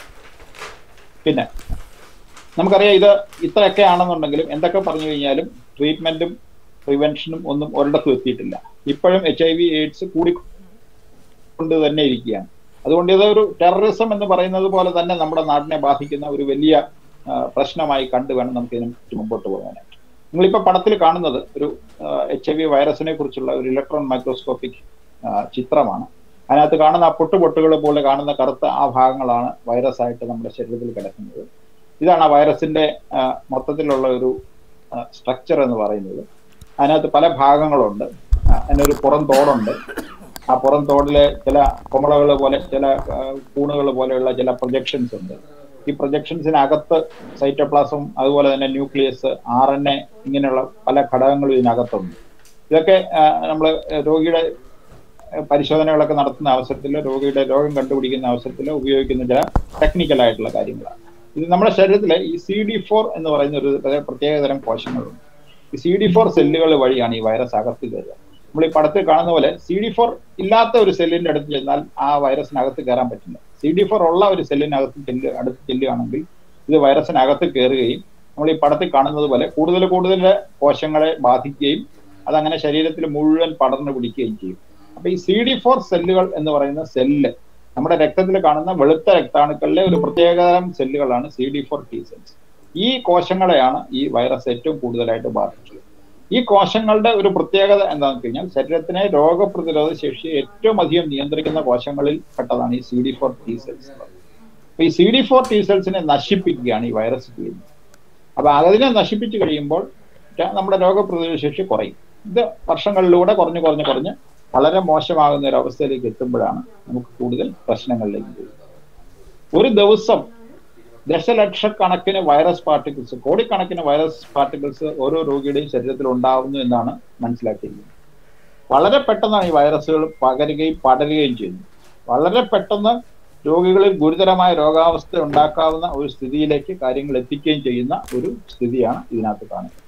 പിന്നെ നമുക്കറിയാം ഇത് ഇത്രയൊക്കെ ആണെന്നുണ്ടെങ്കിലും എന്തൊക്കെ പറഞ്ഞു കഴിഞ്ഞാലും ട്രീറ്റ്മെന്റും പ്രിവെൻഷനും ഒന്നും ഒരിടത്തും എത്തിയിട്ടില്ല ഇപ്പോഴും എച്ച് ഐ വി എയ്ഡ്സ് കൂടിക്കൊണ്ട് തന്നെ ഇരിക്കുകയാണ് അതുകൊണ്ട് ഇതൊരു ടെററിസം എന്ന് പറയുന്നത് പോലെ തന്നെ നമ്മുടെ നാടിനെ ബാധിക്കുന്ന ഒരു വലിയ ആ, പ്രശ്നമായി കണ്ടു വേണം നമുക്ക് ഇതിനെ കുറിച്ച് മുമ്പോട്ട് പോകാനായിട്ട് നിങ്ങളിപ്പോൾ പടത്തിൽ കാണുന്നത് ഒരു എച്ച് ഐ വി വൈറസിനെ കുറിച്ചുള്ള ഒരു ഇലക്ട്രോൺ മൈക്രോസ്കോപ്പിക് ചിത്രമാണ് അതിനകത്ത് കാണുന്ന ആ പൊട്ടുപൊട്ടുകൾ പോലെ കാണുന്ന കറുത്ത ആ ഭാഗങ്ങളാണ് വൈറസ് ആയിട്ട് നമ്മുടെ ശരീരത്തിൽ കിടക്കുന്നത് ഇതാണ് ആ വൈറസിന്റെ ആ, മൊത്തത്തിലുള്ള ഒരു സ്ട്രക്ചർ എന്ന് പറയുന്നത് അതിനകത്ത് പല ഭാഗങ്ങളുണ്ട് ആ, അതിനൊരു പുറം തോടുണ്ട് ആ പുറം തോടിലെ ചില കുമളകൾ പോലെ ചില കൂണുകൾ പോലെയുള്ള ചില പ്രൊജക്ഷൻസ് ഉണ്ട് ഈ പ്രൊജക്ഷൻസിനകത്ത് സൈറ്റോപ്ലാസം അതുപോലെ തന്നെ ന്യൂക്ലിയസ് ആർ എൻ എ ഇങ്ങനെയുള്ള പല ഘടകങ്ങളും ഇതിനകത്തുണ്ട് ഇതൊക്കെ നമ്മൾ രോഗിയുടെ ആ, പരിശോധനകളൊക്കെ നടത്തുന്ന അവസരത്തിൽ രോഗിയുടെ രോഗം കണ്ടുപിടിക്കുന്ന അവസരത്തിൽ ഉപയോഗിക്കുന്ന ചില ടെക്നിക്കൽ ആയിട്ടുള്ള കാര്യങ്ങളാണ് ഇത് നമ്മുടെ ശരീരത്തിൽ ഈ സി ഡി ഫോർ എന്ന് പറയുന്ന ഒരു തര- പ്രത്യേകതരം കോശങ്ങളുണ്ട് ഈ സി ഡി ഫോർ സെല്ലുകൾ വഴിയാണ് ഈ വൈറസ് അകത്ത് കയറുക നമ്മൾ ഈ പടത്തിൽ കാണുന്ന പോലെ സി ഡി ഫോർ ഇല്ലാത്ത ഒരു സെല്ലിന്റെ അടുത്ത് ചെന്നാൽ ആ വൈറസിനകത്ത് കയറാൻ പറ്റില്ല സി ഡി ഫോർ ഉള്ള ഒരു സെല്ലിനകത്ത് ചെല്ല് അടുത്ത് ചെല്ലുകയാണെങ്കിൽ ഇത് വൈറസിനകത്ത് കയറുകയും നമ്മൾ ഈ പടത്തിൽ കാണുന്നത് പോലെ കൂടുതൽ കൂടുതൽ കോശങ്ങളെ ബാധിക്കുകയും അതങ്ങനെ ശരീരത്തിൽ മുഴുവൻ പടർന്നു പിടിക്കുകയും ചെയ്യും അപ്പൊ ഈ സി ഡി ഫോർ സെല്ലുകൾ എന്ന് പറയുന്ന സെല്ല് നമ്മുടെ രക്തത്തിൽ കാണുന്ന വെളുത്ത രക്താണുക്കളിലെ ഒരു പ്രത്യേകതരം സെല്ലുകളാണ് C D four T cells ഈ കോശങ്ങളെയാണ് ഈ വൈറസ് ഏറ്റവും കൂടുതലായിട്ട് ബാധിച്ചത് ഈ കോശങ്ങളുടെ ഒരു പ്രത്യേകത എന്താണെന്ന് വെച്ച് കഴിഞ്ഞാൽ ശരീരത്തിനെ രോഗപ്രതിരോധ ശേഷി ഏറ്റവും അധികം നിയന്ത്രിക്കുന്ന കോശങ്ങളിൽ പെട്ടതാണ് ഈ C D four T cells അപ്പൊ ഈ സി ഡി ഫോർ ടി സെൽസിനെ നശിപ്പിക്കുകയാണ് ഈ വൈറസ് ചെയ്യുന്നത് അപ്പൊ അതിനെ നശിപ്പിച്ചു കഴിയുമ്പോൾ ര- നമ്മുടെ രോഗപ്രതിരോധ ശേഷി കുറയും ഇത് വർഷങ്ങളിലൂടെ കുറഞ്ഞു കുറഞ്ഞു കുറഞ്ഞ് വളരെ മോശമാകുന്ന ഒരു അവസ്ഥയിലേക്ക് എത്തുമ്പോഴാണ് നമുക്ക് കൂടുതൽ പ്രശ്നങ്ങളിലേക്ക് പോകുന്നത് ഒരു ദിവസം ദശലക്ഷക്കണക്കിന് വൈറസ് പാർട്ടിക്കിൾസ് കോടിക്കണക്കിന് വൈറസ് പാർട്ടിക്കിൾസ് ഓരോ രോഗിയുടെയും ശരീരത്തിൽ ഉണ്ടാവുന്നു എന്നാണ് മനസ്സിലാക്കിയിരിക്കുന്നത് വളരെ പെട്ടെന്നാണ് ഈ വൈറസുകൾ പകരുകയും പടരുകയും ചെയ്യുന്നത് വളരെ പെട്ടെന്ന് രോഗികളിൽ ഗുരുതരമായ രോഗാവസ്ഥ ഉണ്ടാക്കാവുന്ന ഒരു സ്ഥിതിയിലേക്ക് കാര്യങ്ങൾ എത്തിക്കുകയും ചെയ്യുന്ന ഒരു സ്ഥിതിയാണ് ഇതിനകത്ത് കാണുന്നത്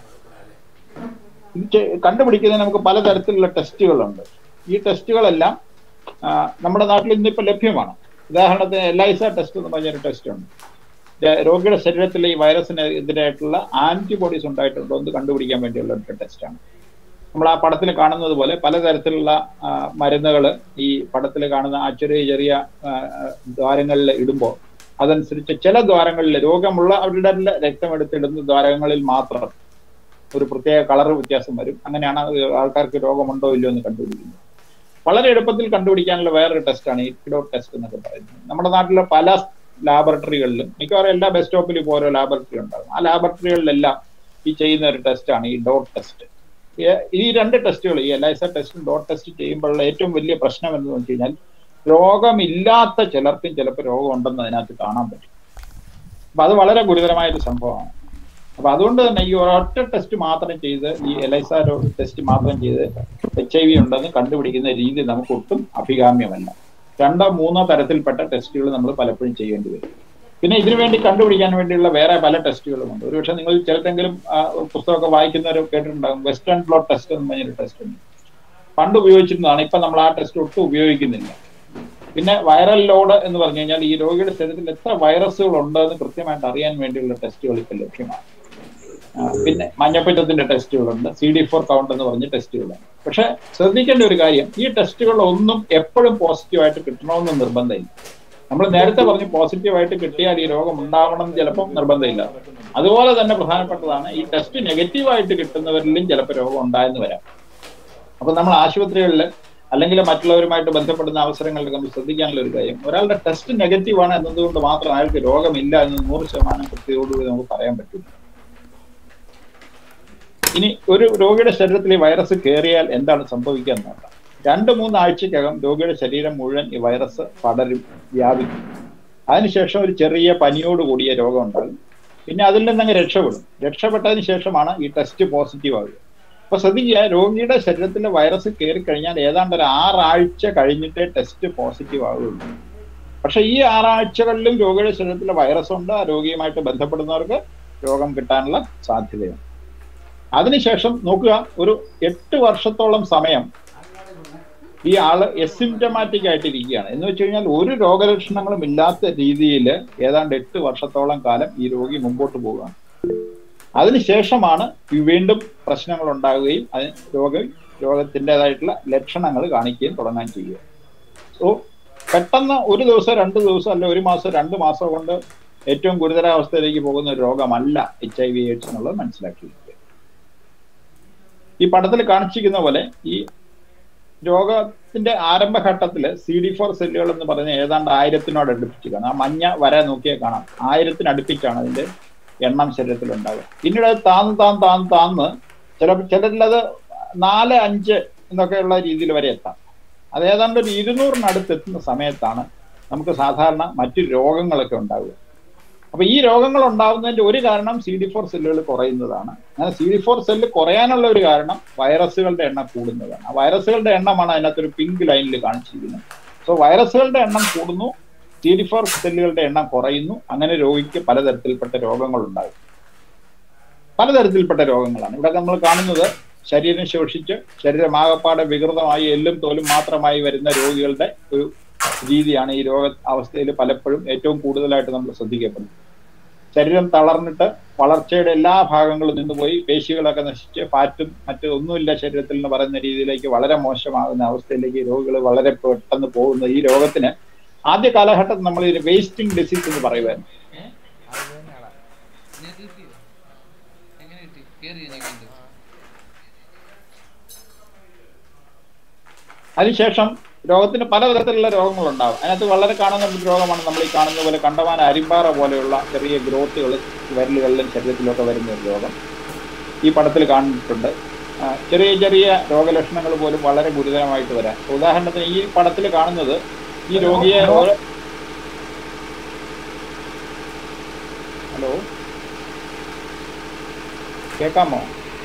ഇത് ചെ- കണ്ടുപിടിക്കുന്നതിന് നമുക്ക് പലതരത്തിലുള്ള ടെസ്റ്റുകളുണ്ട് ഈ ടെസ്റ്റുകളെല്ലാം ആ, നമ്മുടെ നാട്ടിൽ ഇന്നിപ്പോൾ ലഭ്യമാണ് ഉദാഹരണത്തിന് എലൈസ ടെസ്റ്റ് എന്ന് പറഞ്ഞൊരു ടെസ്റ്റ് ഉണ്ട് ര- രോഗിയുടെ ശരീരത്തിൽ ഈ വൈറസിന് എതിരായിട്ടുള്ള ആന്റിബോഡീസ് ഉണ്ടായിട്ടുണ്ടോ എന്ന് കണ്ടുപിടിക്കാൻ വേണ്ടിയുള്ള ഒരു ടെസ്റ്റാണ് നമ്മൾ ആ പടത്തിൽ കാണുന്നത് പോലെ പലതരത്തിലുള്ള മരുന്നുകൾ ഈ പടത്തിൽ കാണുന്ന ആ ചെറിയ ചെറിയ ആ, ആ, ദ്വാരങ്ങളിൽ ഇടുമ്പോൾ അതനുസരിച്ച് ചില ദ്വാരങ്ങളിൽ രോഗമുള്ള അവരുടെ രക്തമെടുത്തിടുന്ന ദ്വാരങ്ങളിൽ മാത്രം ഒരു പ്രത്യേക കളർ വ്യത്യാസം വരും അങ്ങനെയാണ് അത് ആൾക്കാർക്ക് രോഗമുണ്ടോ ഇല്ലയോ എന്ന് കണ്ടുപിടിക്കുന്നത് വളരെ എളുപ്പത്തിൽ കണ്ടുപിടിക്കാനുള്ള വേറൊരു ടെസ്റ്റാണ് ഈ കിഡോ ടെസ്റ്റ് എന്നൊക്കെ പറയുന്നത് നമ്മുടെ നാട്ടിലെ പല ലാബറട്ടറികളിലും മിക്കവാറും എല്ലാ ബസ് സ്റ്റോപ്പിലും ഇപ്പോൾ ഓരോ ലാബറട്ടറി ഉണ്ടാകും ആ ലാബറട്ടറികളിലെല്ലാം ഈ ചെയ്യുന്ന ഒരു ടെസ്റ്റാണ് ഈ ഡോട്ട് ടെസ്റ്റ് ഈ രണ്ട് ടെസ്റ്റുകൾ ഈ എലൈസ ടെസ്റ്റും ഡോട്ട് ടെസ്റ്റ് ചെയ്യുമ്പോഴുള്ള ഏറ്റവും വലിയ പ്രശ്നം എന്ന് വെച്ച് കഴിഞ്ഞാൽ രോഗമില്ലാത്ത ചിലർക്കും ചിലപ്പോൾ രോഗമുണ്ടെന്ന് അതിനകത്ത് കാണാൻ പറ്റും അപ്പൊ അത് വളരെ ഗുരുതരമായ ഒരു സംഭവമാണ് അപ്പൊ അതുകൊണ്ട് തന്നെ ഈ ഒരൊറ്റ ടെസ്റ്റ് മാത്രം ചെയ്ത് ഈ എലൈസ ടെസ്റ്റ് മാത്രം ചെയ്ത് എച്ച് ഐ വി ഉണ്ടെന്ന് കണ്ടുപിടിക്കുന്ന രീതി നമുക്ക് ഒട്ടും അഭികാമ്യമല്ല രണ്ടോ മൂന്നോ തരത്തിൽപ്പെട്ട ടെസ്റ്റുകൾ നമ്മൾ പലപ്പോഴും ചെയ്യേണ്ടി വരും പിന്നെ ഇതിനു വേണ്ടി കണ്ടുപിടിക്കാൻ വേണ്ടിയുള്ള വേറെ പല ടെസ്റ്റുകളുമുണ്ട് ഒരുപക്ഷെ നിങ്ങൾ ചിലരെങ്കിലും ആ, പുസ്തകമൊക്കെ വായിക്കുന്നവർ കേട്ടിട്ടുണ്ടാകും വെസ്റ്റേൺ ബ്ലോട്ട് ടെസ്റ്റ് എന്ന് പറഞ്ഞൊരു ടെസ്റ്റ് ഉണ്ട് പണ്ട് ഉപയോഗിച്ചിരുന്നതാണ് ഇപ്പൊ നമ്മൾ ആ ടെസ്റ്റ് ഒട്ടും ഉപയോഗിക്കുന്നില്ല പിന്നെ വൈറൽ ലോഡ് എന്ന് പറഞ്ഞു കഴിഞ്ഞാൽ ഈ രോഗിയുടെ ശരീരത്തിൽ എത്ര വൈറസുകൾ ഉണ്ടെന്ന് കൃത്യമായിട്ട് അറിയാൻ വേണ്ടിയുള്ള ടെസ്റ്റുകൾ ഇപ്പൊ ലഭ്യമാണ് ആ, പിന്നെ മഞ്ഞപ്പിത്തത്തിന്റെ ടെസ്റ്റുകളുണ്ട് സി ഡി ഫോർ കൗണ്ട് എന്ന് പറഞ്ഞ ടെസ്റ്റുകളുണ്ട് പക്ഷെ ശ്രദ്ധിക്കേണ്ട ഒരു കാര്യം ഈ ടെസ്റ്റുകളൊന്നും എപ്പോഴും പോസിറ്റീവായിട്ട് കിട്ടണമെന്ന് നിർബന്ധമില്ല നമ്മൾ നേരത്തെ പറഞ്ഞു പോസിറ്റീവായിട്ട് കിട്ടിയാൽ ഈ രോഗം ഉണ്ടാവണം എന്ന് ചിലപ്പോൾ നിർബന്ധമില്ല അതുപോലെ തന്നെ പ്രധാനപ്പെട്ടതാണ് ഈ ടെസ്റ്റ് നെഗറ്റീവായിട്ട് കിട്ടുന്നവരിലും ചിലപ്പോൾ രോഗം ഉണ്ടായെന്ന് വരാം അപ്പൊ നമ്മൾ ആശുപത്രികളിൽ അല്ലെങ്കിൽ മറ്റുള്ളവരുമായിട്ട് ബന്ധപ്പെടുന്ന അവസരങ്ങളിൽ നമ്മൾ ശ്രദ്ധിക്കാനുള്ള ഒരു കാര്യം ഒരാളുടെ ടെസ്റ്റ് നെഗറ്റീവ് ആണ് എന്നതുകൊണ്ട് മാത്രം അയാൾക്ക് രോഗമില്ല എന്ന് നൂറ് ശതമാനം കൃത്യതയോടുകൂടി നമുക്ക് പറയാൻ പറ്റില്ല ഇനി ഒരു രോഗിയുടെ ശരീരത്തിൽ ഈ വൈറസ് കയറിയാൽ എന്താണ് സംഭവിക്കുക എന്ന് നോക്കാം രണ്ട് മൂന്ന് ആഴ്ചക്കകം രോഗിയുടെ ശരീരം മുഴുവൻ ഈ വൈറസ് പടരും വ്യാപിക്കും അതിനുശേഷം ഒരു ചെറിയ പനിയോട് കൂടിയ രോഗം ഉണ്ടാകും പിന്നെ അതിൽ നിന്നങ്ങ് രക്ഷപ്പെടും രക്ഷപ്പെട്ടതിന് ശേഷമാണ് ഈ ടെസ്റ്റ് പോസിറ്റീവ് ആകുക അപ്പൊ ശ്രദ്ധിക്കുക രോഗിയുടെ ശരീരത്തിലെ വൈറസ് കയറി കഴിഞ്ഞാൽ ഏതാണ്ട് ഒരു ആറാഴ്ച കഴിഞ്ഞിട്ടേ ടെസ്റ്റ് പോസിറ്റീവ് ആവുകയുള്ളൂ പക്ഷെ ഈ ആറാഴ്ചകളിലും രോഗിയുടെ ശരീരത്തിലെ വൈറസ് ഉണ്ട് ആ രോഗിയുമായിട്ട് ബന്ധപ്പെടുന്നവർക്ക് രോഗം കിട്ടാനുള്ള സാധ്യതയുണ്ട് അതിനുശേഷം നോക്കുക ഒരു എട്ട് വർഷത്തോളം സമയം ഈ ആള് എസിംറ്റമാറ്റിക് ആയിട്ടിരിക്കുകയാണ് എന്ന് വെച്ച് കഴിഞ്ഞാൽ ഒരു രോഗലക്ഷണങ്ങളും ഇല്ലാത്ത രീതിയിൽ ഏതാണ്ട് എട്ട് വർഷത്തോളം കാലം ഈ രോഗി മുമ്പോട്ട് പോവുകയാണ് അതിനുശേഷമാണ് ഈ വീണ്ടും പ്രശ്നങ്ങൾ ഉണ്ടാകുകയും അതിന് രോഗ രോഗത്തിൻ്റെതായിട്ടുള്ള ലക്ഷണങ്ങൾ കാണിക്കുകയും തുടങ്ങാൻ ചെയ്യുക സോ പെട്ടെന്ന് ഒരു ദിവസം രണ്ട് ദിവസം അല്ല ഒരു മാസം രണ്ട് മാസം കൊണ്ട് ഏറ്റവും ഗുരുതരാവസ്ഥയിലേക്ക് പോകുന്ന ഒരു രോഗമല്ല എച്ച് ഐ വി എയ്ഡ്സ് എന്നുള്ളത് മനസ്സിലാക്കിയിരിക്കുക ഈ പടത്തിൽ കാണിച്ചിരിക്കുന്ന പോലെ ഈ രോഗത്തിന്റെ ആരംഭഘട്ടത്തിൽ സി ഡി ഫോർ സെല്ലുകൾ എന്ന് പറഞ്ഞ ഏതാണ്ട് ആയിരത്തിനോട് അടുപ്പിച്ച് കാണാം ആ മഞ്ഞ വര നോക്കിയാൽ കാണാം ആയിരത്തിന് അടുപ്പിച്ചാണ് അതിന്റെ എണ്ണം ശരീരത്തിൽ ഉണ്ടാവുക പിന്നീട് അത് താന്ന് താന്ന് താന്ന് താന്ന് ചില ചിലരിലത് നാല് അഞ്ച് എന്നൊക്കെയുള്ള രീതിയിൽ വരെ എത്താം അത് ഏതാണ്ട് ഒരു ഇരുന്നൂറിനടുത്ത് എത്തുന്ന സമയത്താണ് നമുക്ക് സാധാരണ മറ്റു രോഗങ്ങളൊക്കെ ഉണ്ടാവുക അപ്പൊ ഈ രോഗങ്ങൾ ഉണ്ടാവുന്നതിന്റെ ഒരു കാരണം സി ഡി ഫോർ സെല്ലുകൾ കുറയുന്നതാണ് അങ്ങനെ സി ഡി ഫോർ സെല്ല് കുറയാനുള്ള ഒരു കാരണം വൈറസുകളുടെ എണ്ണം കൂടുന്നതാണ് ആ വൈറസുകളുടെ എണ്ണമാണ് അതിനകത്തൊരു പിങ്ക് ലൈനിൽ കാണിച്ചിരിക്കുന്നത് സോ വൈറസുകളുടെ എണ്ണം കൂടുന്നു സി ഡി ഫോർ സെല്ലുകളുടെ എണ്ണം കുറയുന്നു അങ്ങനെ രോഗിക്ക് പലതരത്തിൽപ്പെട്ട രോഗങ്ങൾ ഉണ്ടാകും പലതരത്തിൽപ്പെട്ട രോഗങ്ങളാണ് ഇവിടെ നമ്മൾ കാണുന്നത് ശരീരം ശോഷിച്ച് ശരീരമാകപ്പാടെ വികൃതമായി എല്ലും തോലും മാത്രമായി വരുന്ന രോഗികളുടെ ഒരു രീതിയാണ് ഈ രോഗ അവസ്ഥയിൽ പലപ്പോഴും ഏറ്റവും കൂടുതലായിട്ട് നമ്മൾ ശ്രദ്ധിക്കപ്പെടുന്നത് ശരീരം തളർന്നിട്ട് വളർച്ചയുടെ എല്ലാ ഭാഗങ്ങളും നിന്നുപോയി പേശികളൊക്കെ നശിച്ച് ഫാറ്റും മറ്റു ഒന്നുമില്ല ശരീരത്തിൽ എന്ന് പറയുന്ന രീതിയിലേക്ക് വളരെ മോശമാകുന്ന അവസ്ഥയിലേക്ക് രോഗികൾ വളരെ പെട്ടെന്ന് പോകുന്ന ഈ രോഗത്തിന് ആദ്യ കാലഘട്ടത്തിൽ നമ്മൾ ഇതിന് വേസ്റ്റിംഗ് ഡിസീസ് എന്ന് പറയുമായിരുന്നു അതിനുശേഷം രോഗത്തിന് പലതരത്തിലുള്ള രോഗങ്ങളുണ്ടാവും അതിനകത്ത് വളരെ കാണുന്ന ഒരു രോഗമാണ് നമ്മൾ ഈ കാണുന്ന പോലെ കണ്ടമാന അരിമ്പാറ പോലെയുള്ള ചെറിയ ഗ്രോത്തുകൾ വിരലുകളിലും ശരീരത്തിലൊക്കെ വരുന്ന ഒരു രോഗം ഈ പടത്തിൽ കാണുന്നിട്ടുണ്ട് ആ, ചെറിയ ചെറിയ രോഗലക്ഷണങ്ങൾ പോലും വളരെ ഗുരുതരമായിട്ട് വരാം ഉദാഹരണത്തിന് ഈ പടത്തിൽ കാണുന്നത് ഈ രോഗിയെ ഓരോ ഹലോ കേൾക്കാമോ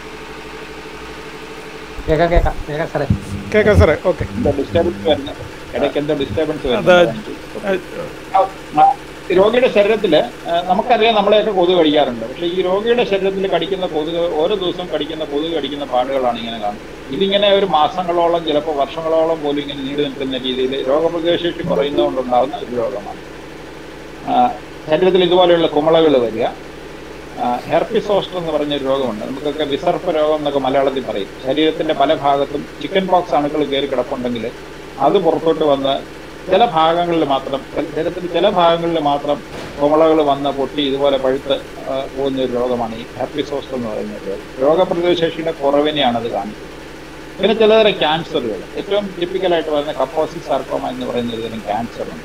കേൾക്കാം കേൾക്കാം കേൾക്കാം സാറേ കേൾക്കാം സാറേ ഓക്കെ എന്തോ ഡിസ്റ്റർബൻസ് വരുന്ന ഇടയ്ക്ക് എന്തോ ഡിസ്റ്റർബൻസ് അത് വരുന്നത് രോഗിയുടെ ശരീരത്തില് ആ, നമുക്കറിയാം നമ്മളെയൊക്കെ കൊതുക് കടിക്കാറുണ്ട് പക്ഷെ ഈ രോഗിയുടെ ശരീരത്തിൽ കടിക്കുന്ന കൊതുക് ഓരോ ദിവസവും കടിക്കുന്ന കൊതുക് കടിക്കുന്ന പാടുകളാണ് ഇങ്ങനെ കാണുന്നത് ഇതിങ്ങനെ ഒരു മാസങ്ങളോളം ചിലപ്പോൾ വർഷങ്ങളോളം പോലും ഇങ്ങനെ നീണ്ടു നിൽക്കുന്ന രീതിയിൽ രോഗപ്രതിരോധശേഷി കുറയുന്നതുകൊണ്ടുണ്ടാകുന്ന ഒരു രോഗമാണ് ആ, ശരീരത്തിൽ ഇതുപോലെയുള്ള കുമളകൾ വരിക ഹെർപ്പിസ് സോസ്റ്റർ എന്ന് പറഞ്ഞ ഒരു രോഗമുണ്ട് നമുക്കൊക്കെ വിസർപ്പ രോഗം എന്നൊക്കെ മലയാളത്തിൽ പറയും ശരീരത്തിന്റെ പല ഭാഗത്തും ചിക്കൻ പോക്സ് അണുക്കൾ കയറി കിടപ്പുണ്ടെങ്കിൽ അത് പുറത്തോട്ട് വന്ന് ചില ഭാഗങ്ങളിൽ മാത്രം ശരീരത്തിന്റെ ചില ഭാഗങ്ങളിൽ മാത്രം കുമളകൾ വന്ന് പൊട്ടി ഇതുപോലെ പഴുത്ത് ആ, പോകുന്ന ഒരു രോഗമാണ് ഈ ഹെർപ്പിസ് സോസ്റ്റർ എന്ന് പറയുന്ന ഒരു രോഗം രോഗപ്രതിരോധ ശേഷിയുടെ കുറവിനെയാണ് അത് കാണിക്കുന്നത് പിന്നെ ചിലതരം ക്യാൻസറുകൾ ഏറ്റവും ടിപ്പിക്കലായിട്ട് പറയുന്ന കപ്പോസിസ് സാർക്കോമ എന്ന് പറയുന്ന ഒരു തരം ക്യാൻസറുണ്ട്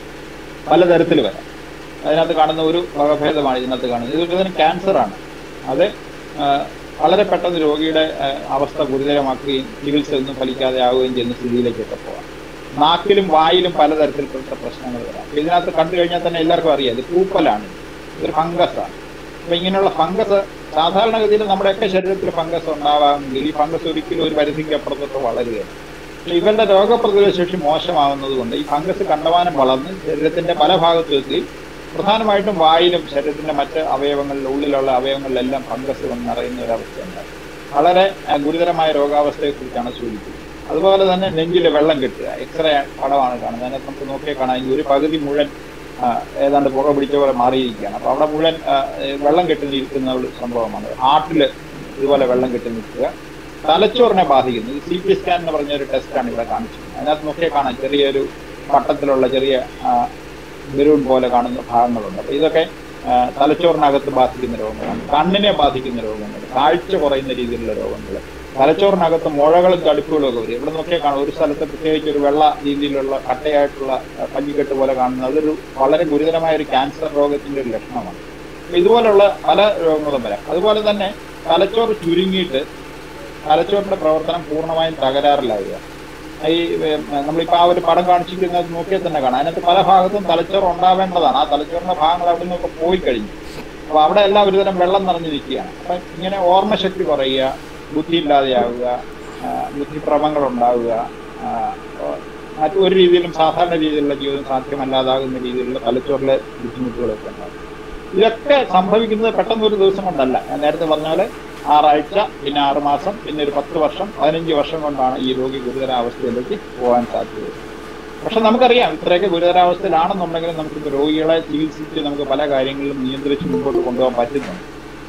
പലതരത്തിൽ വരാം അതിനകത്ത് കാണുന്ന ഒരു വകഭേദമാണ് ഇതിനകത്ത് കാണുന്നത് ഇത് ഇതിന് ക്യാൻസറാണ് അത് ആ, വളരെ പെട്ടെന്ന് രോഗിയുടെ ആ, അവസ്ഥ ഗുരുതരമാക്കുകയും ചികിത്സ ഒന്നും ഫലിക്കാതെ ആവുകയും ചെയ്യുന്ന സ്ഥിതിയിലേക്കൊക്കെ പോകാം നാക്കിലും വായിലും പലതരത്തിൽപ്പെട്ട പ്രശ്നങ്ങൾ വരാം അപ്പൊ ഇതിനകത്ത് കണ്ടു കഴിഞ്ഞാൽ തന്നെ എല്ലാവർക്കും അറിയാം ഇത് പൂപ്പലാണ് ഇതൊരു ഫംഗസാണ് അപ്പൊ ഇങ്ങനെയുള്ള ഫംഗസ് സാധാരണഗതിയിൽ നമ്മുടെയൊക്കെ ശരീരത്തിൽ ഫംഗസ് ഉണ്ടാവാമെങ്കിൽ ഈ ഫംഗസ് ഒരിക്കലും ഒരു പരിധിക്ക് അപ്പുറത്തോട്ട് വളരുകയാണ് പക്ഷെ ഇവരുടെ രോഗപ്രതിരോധ ശേഷി മോശമാകുന്നത് കൊണ്ട് ഈ ഫംഗസ് കണ്ടമാനം വളർന്ന് ശരീരത്തിന്റെ പല ഭാഗത്തും എത്തി പ്രധാനമായിട്ടും വായിലും ശരീരത്തിന്റെ മറ്റ് അവയവങ്ങളിൽ ഉള്ളിലുള്ള അവയവങ്ങളിലെല്ലാം ഫംഗസ് വന്ന് നിറയുന്ന ഒരു അവസ്ഥയുണ്ട് വളരെ ആ, ഗുരുതരമായ രോഗാവസ്ഥയെക്കുറിച്ചാണ് സൂചിപ്പിക്കുന്നത് അതുപോലെ തന്നെ നെഞ്ചിൽ വെള്ളം കെട്ടുക എക്സ്റേ പടമാണ് കാണുന്നത് അതിനകത്ത് നമുക്ക് നോക്കിയാൽ കാണാം ഈ ഒരു പകുതി മുഴുവൻ ആ, ഏതാണ്ട് പുക പിടിച്ച പോലെ മാറിയിരിക്കുകയാണ് അപ്പൊ അവിടെ മുഴുവൻ ആ, ഏ, വെള്ളം കെട്ടി നിൽക്കുന്ന ഒരു സംഭവമാണ് ഹാർട്ടിൽ ഇതുപോലെ വെള്ളം കെട്ടി നിൽക്കുക തലച്ചോറിനെ ബാധിക്കുന്നു സി ടി സ്കാൻ എന്ന് പറഞ്ഞ ഒരു ടെസ്റ്റാണ് ഇവിടെ കാണിച്ചത് അതിനകത്ത് നോക്കിയാൽ കാണാം ചെറിയൊരു വട്ടത്തിലുള്ള ചെറിയ ആ, ബലൂൺ പോലെ കാണുന്ന ഭാഗങ്ങളുണ്ട് അപ്പൊ ഇതൊക്കെ ആ, തലച്ചോറിനകത്ത് ബാധിക്കുന്ന രോഗങ്ങളാണ് കണ്ണിനെ ബാധിക്കുന്ന രോഗങ്ങൾ കാഴ്ച കുറയുന്ന രീതിയിലുള്ള രോഗങ്ങൾ തലച്ചോറിനകത്ത് മുഴകളും തടുപ്പുകളും ഒക്കെ വരും ഇവിടെ നോക്കിയാൽ കാണാം ഒരു സ്ഥലത്ത് പ്രത്യേകിച്ച് ഒരു വെള്ള രീതിയിലുള്ള കട്ടയായിട്ടുള്ള ആ, പഞ്ഞിക്കെട്ട് പോലെ കാണുന്നത് അതൊരു വളരെ ഗുരുതരമായ ഒരു ക്യാൻസർ രോഗത്തിന്റെ ഒരു ലക്ഷണമാണ് അപ്പൊ ഇതുപോലുള്ള പല രോഗങ്ങളും വരാം അതുപോലെ തന്നെ തലച്ചോറ് ചുരുങ്ങിയിട്ട് തലച്ചോറിന്റെ പ്രവർത്തനം പൂർണ്ണമായും തകരാറിലാവുക ഈ ഏർ, നമ്മളിപ്പോ ആ ഒരു പടം കാണിച്ചിരിക്കുന്നത് നോക്കിയാൽ തന്നെ കാണാം അതിനകത്ത് പല ഭാഗത്തും തലച്ചോറ് ഉണ്ടാവേണ്ടതാണ് ആ തലച്ചോറിന്റെ ഭാഗങ്ങൾ അവിടെ നിന്നൊക്കെ പോയി കഴിഞ്ഞു അപ്പൊ അവിടെ എല്ലാം ഒരുതരം വെള്ളം നിറഞ്ഞു നിൽക്കുകയാണ് അപ്പൊ ഇങ്ങനെ ഓർമ്മശക്തി കുറയുക ബുദ്ധി ഇല്ലാതെയാവുക ആ, ബുദ്ധിഭ്രമങ്ങൾ ഉണ്ടാവുക ആ, ഓ, മറ്റു ഒരു രീതിയിലും സാധാരണ രീതിയിലുള്ള ജീവിതം സാധ്യമല്ലാതാകുന്ന രീതിയിലുള്ള തലച്ചോറിലെ ബുദ്ധിമുട്ടുകളൊക്കെ ഉണ്ടാകും ഇതൊക്കെ സംഭവിക്കുന്നത് പെട്ടെന്ന് ഒരു ദിവസം കൊണ്ടല്ല ഞാൻ നേരത്തെ പറഞ്ഞ പോലെ ആറാഴ്ച പിന്നെ ആറ് മാസം പിന്നെ ഒരു പത്ത് വർഷം പതിനഞ്ച് വർഷം കൊണ്ടാണ് ഈ രോഗി ഗുരുതരാവസ്ഥയിലേക്ക് പോകാൻ സാധ്യത പക്ഷെ നമുക്കറിയാം ഇത്രയൊക്കെ ഗുരുതരാവസ്ഥയിലാണെന്നുണ്ടെങ്കിലും നമുക്ക് രോഗികളെ ചികിത്സിച്ച് നമുക്ക് പല കാര്യങ്ങളിലും നിയന്ത്രിച്ച് മുമ്പോട്ട് കൊണ്ടുപോകാൻ പറ്റുന്നുണ്ട്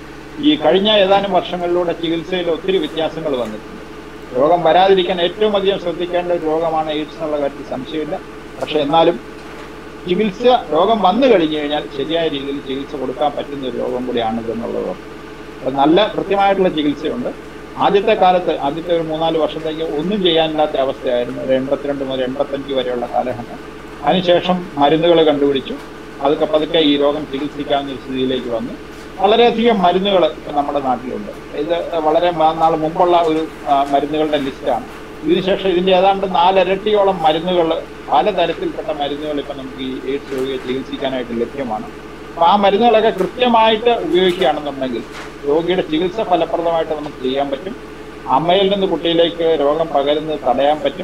ഈ കഴിഞ്ഞ ഏതാനും വർഷങ്ങളിലൂടെ ചികിത്സയിൽ ഒത്തിരി വ്യത്യാസങ്ങൾ വന്നിട്ടുണ്ട് രോഗം വരാതിരിക്കാൻ ഏറ്റവും അധികം ശ്രദ്ധിക്കേണ്ട ഒരു രോഗമാണ് എയ്ഡ്സ് എന്നുള്ള കാര്യത്തിൽ സംശയമില്ല പക്ഷെ എന്നാലും ചികിത്സ രോഗം വന്നു കഴിഞ്ഞു കഴിഞ്ഞാൽ ശരിയായ രീതിയിൽ ചികിത്സ കൊടുക്കാൻ പറ്റുന്ന ഒരു രോഗം കൂടിയാണിത് എന്നുള്ളത് അപ്പൊ നല്ല കൃത്യമായിട്ടുള്ള ചികിത്സയുണ്ട് ആദ്യത്തെ കാലത്ത് ആദ്യത്തെ ഒരു മൂന്നാല് വർഷത്തേക്ക് ഒന്നും ചെയ്യാനില്ലാത്ത അവസ്ഥയായിരുന്നു ഒരു എൺപത്തിരണ്ട് മുതൽ എൺപത്തഞ്ച് വരെയുള്ള കാലഘട്ടം അതിനുശേഷം മരുന്നുകൾ കണ്ടുപിടിച്ചു അതൊക്കെ പതുക്കെ ഈ രോഗം ചികിത്സിക്കാവുന്ന ഒരു സ്ഥിതിയിലേക്ക് വന്നു വളരെയധികം മരുന്നുകൾ ഇപ്പം നമ്മുടെ നാട്ടിലുണ്ട് ഇത് വളരെ മ- നാൾ മുമ്പുള്ള ഒരു ആ, മരുന്നുകളുടെ ലിസ്റ്റാണ് ഇതിനുശേഷം ഇതിന്റെ ഏതാണ്ട് നാലിരട്ടിയോളം മരുന്നുകൾ പലതരത്തിൽപ്പെട്ട മരുന്നുകൾ ഇപ്പം നമുക്ക് ഈ എയ്ഡ്സ് രോഗിയെ ചികിത്സിക്കാനായിട്ട് ലഭ്യമാണ് അപ്പൊ ആ മരുന്നുകളൊക്കെ കൃത്യമായിട്ട് ഉപയോഗിക്കുകയാണെന്നുണ്ടെങ്കിൽ രോഗിയുടെ ചികിത്സ ഫലപ്രദമായിട്ട് നമുക്ക് ചെയ്യാൻ പറ്റും അമ്മയിൽ നിന്ന് കുട്ടിയിലേക്ക് രോഗം പകരുന്നത് തടയാൻ പറ്റും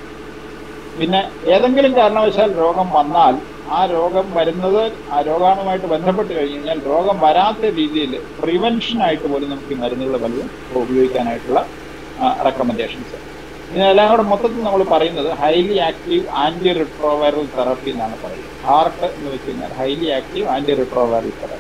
പിന്നെ ഏതെങ്കിലും കാരണവശാൽ രോഗം വന്നാൽ ആ രോഗം വരുന്നത് ആ രോഗാണുമായിട്ട് ബന്ധപ്പെട്ട് കഴിഞ്ഞ് കഴിഞ്ഞാൽ രോഗം വരാത്ത രീതിയിൽ പ്രിവെൻഷൻ ആയിട്ട് പോലും നമുക്ക് ഈ മരുന്നുകൾ പലതും ഉപയോഗിക്കാനായിട്ടുള്ള റെക്കമെൻഡേഷൻസ് ഇതിനെല്ലാം കൂടെ മൊത്തത്തിൽ നമ്മൾ പറയുന്നത് highly active anti retroviral therapy എന്നാണ് പറയുന്നത് ഹാർട്ട് എന്ന് വെച്ച് കഴിഞ്ഞാൽ highly active anti retroviral therapy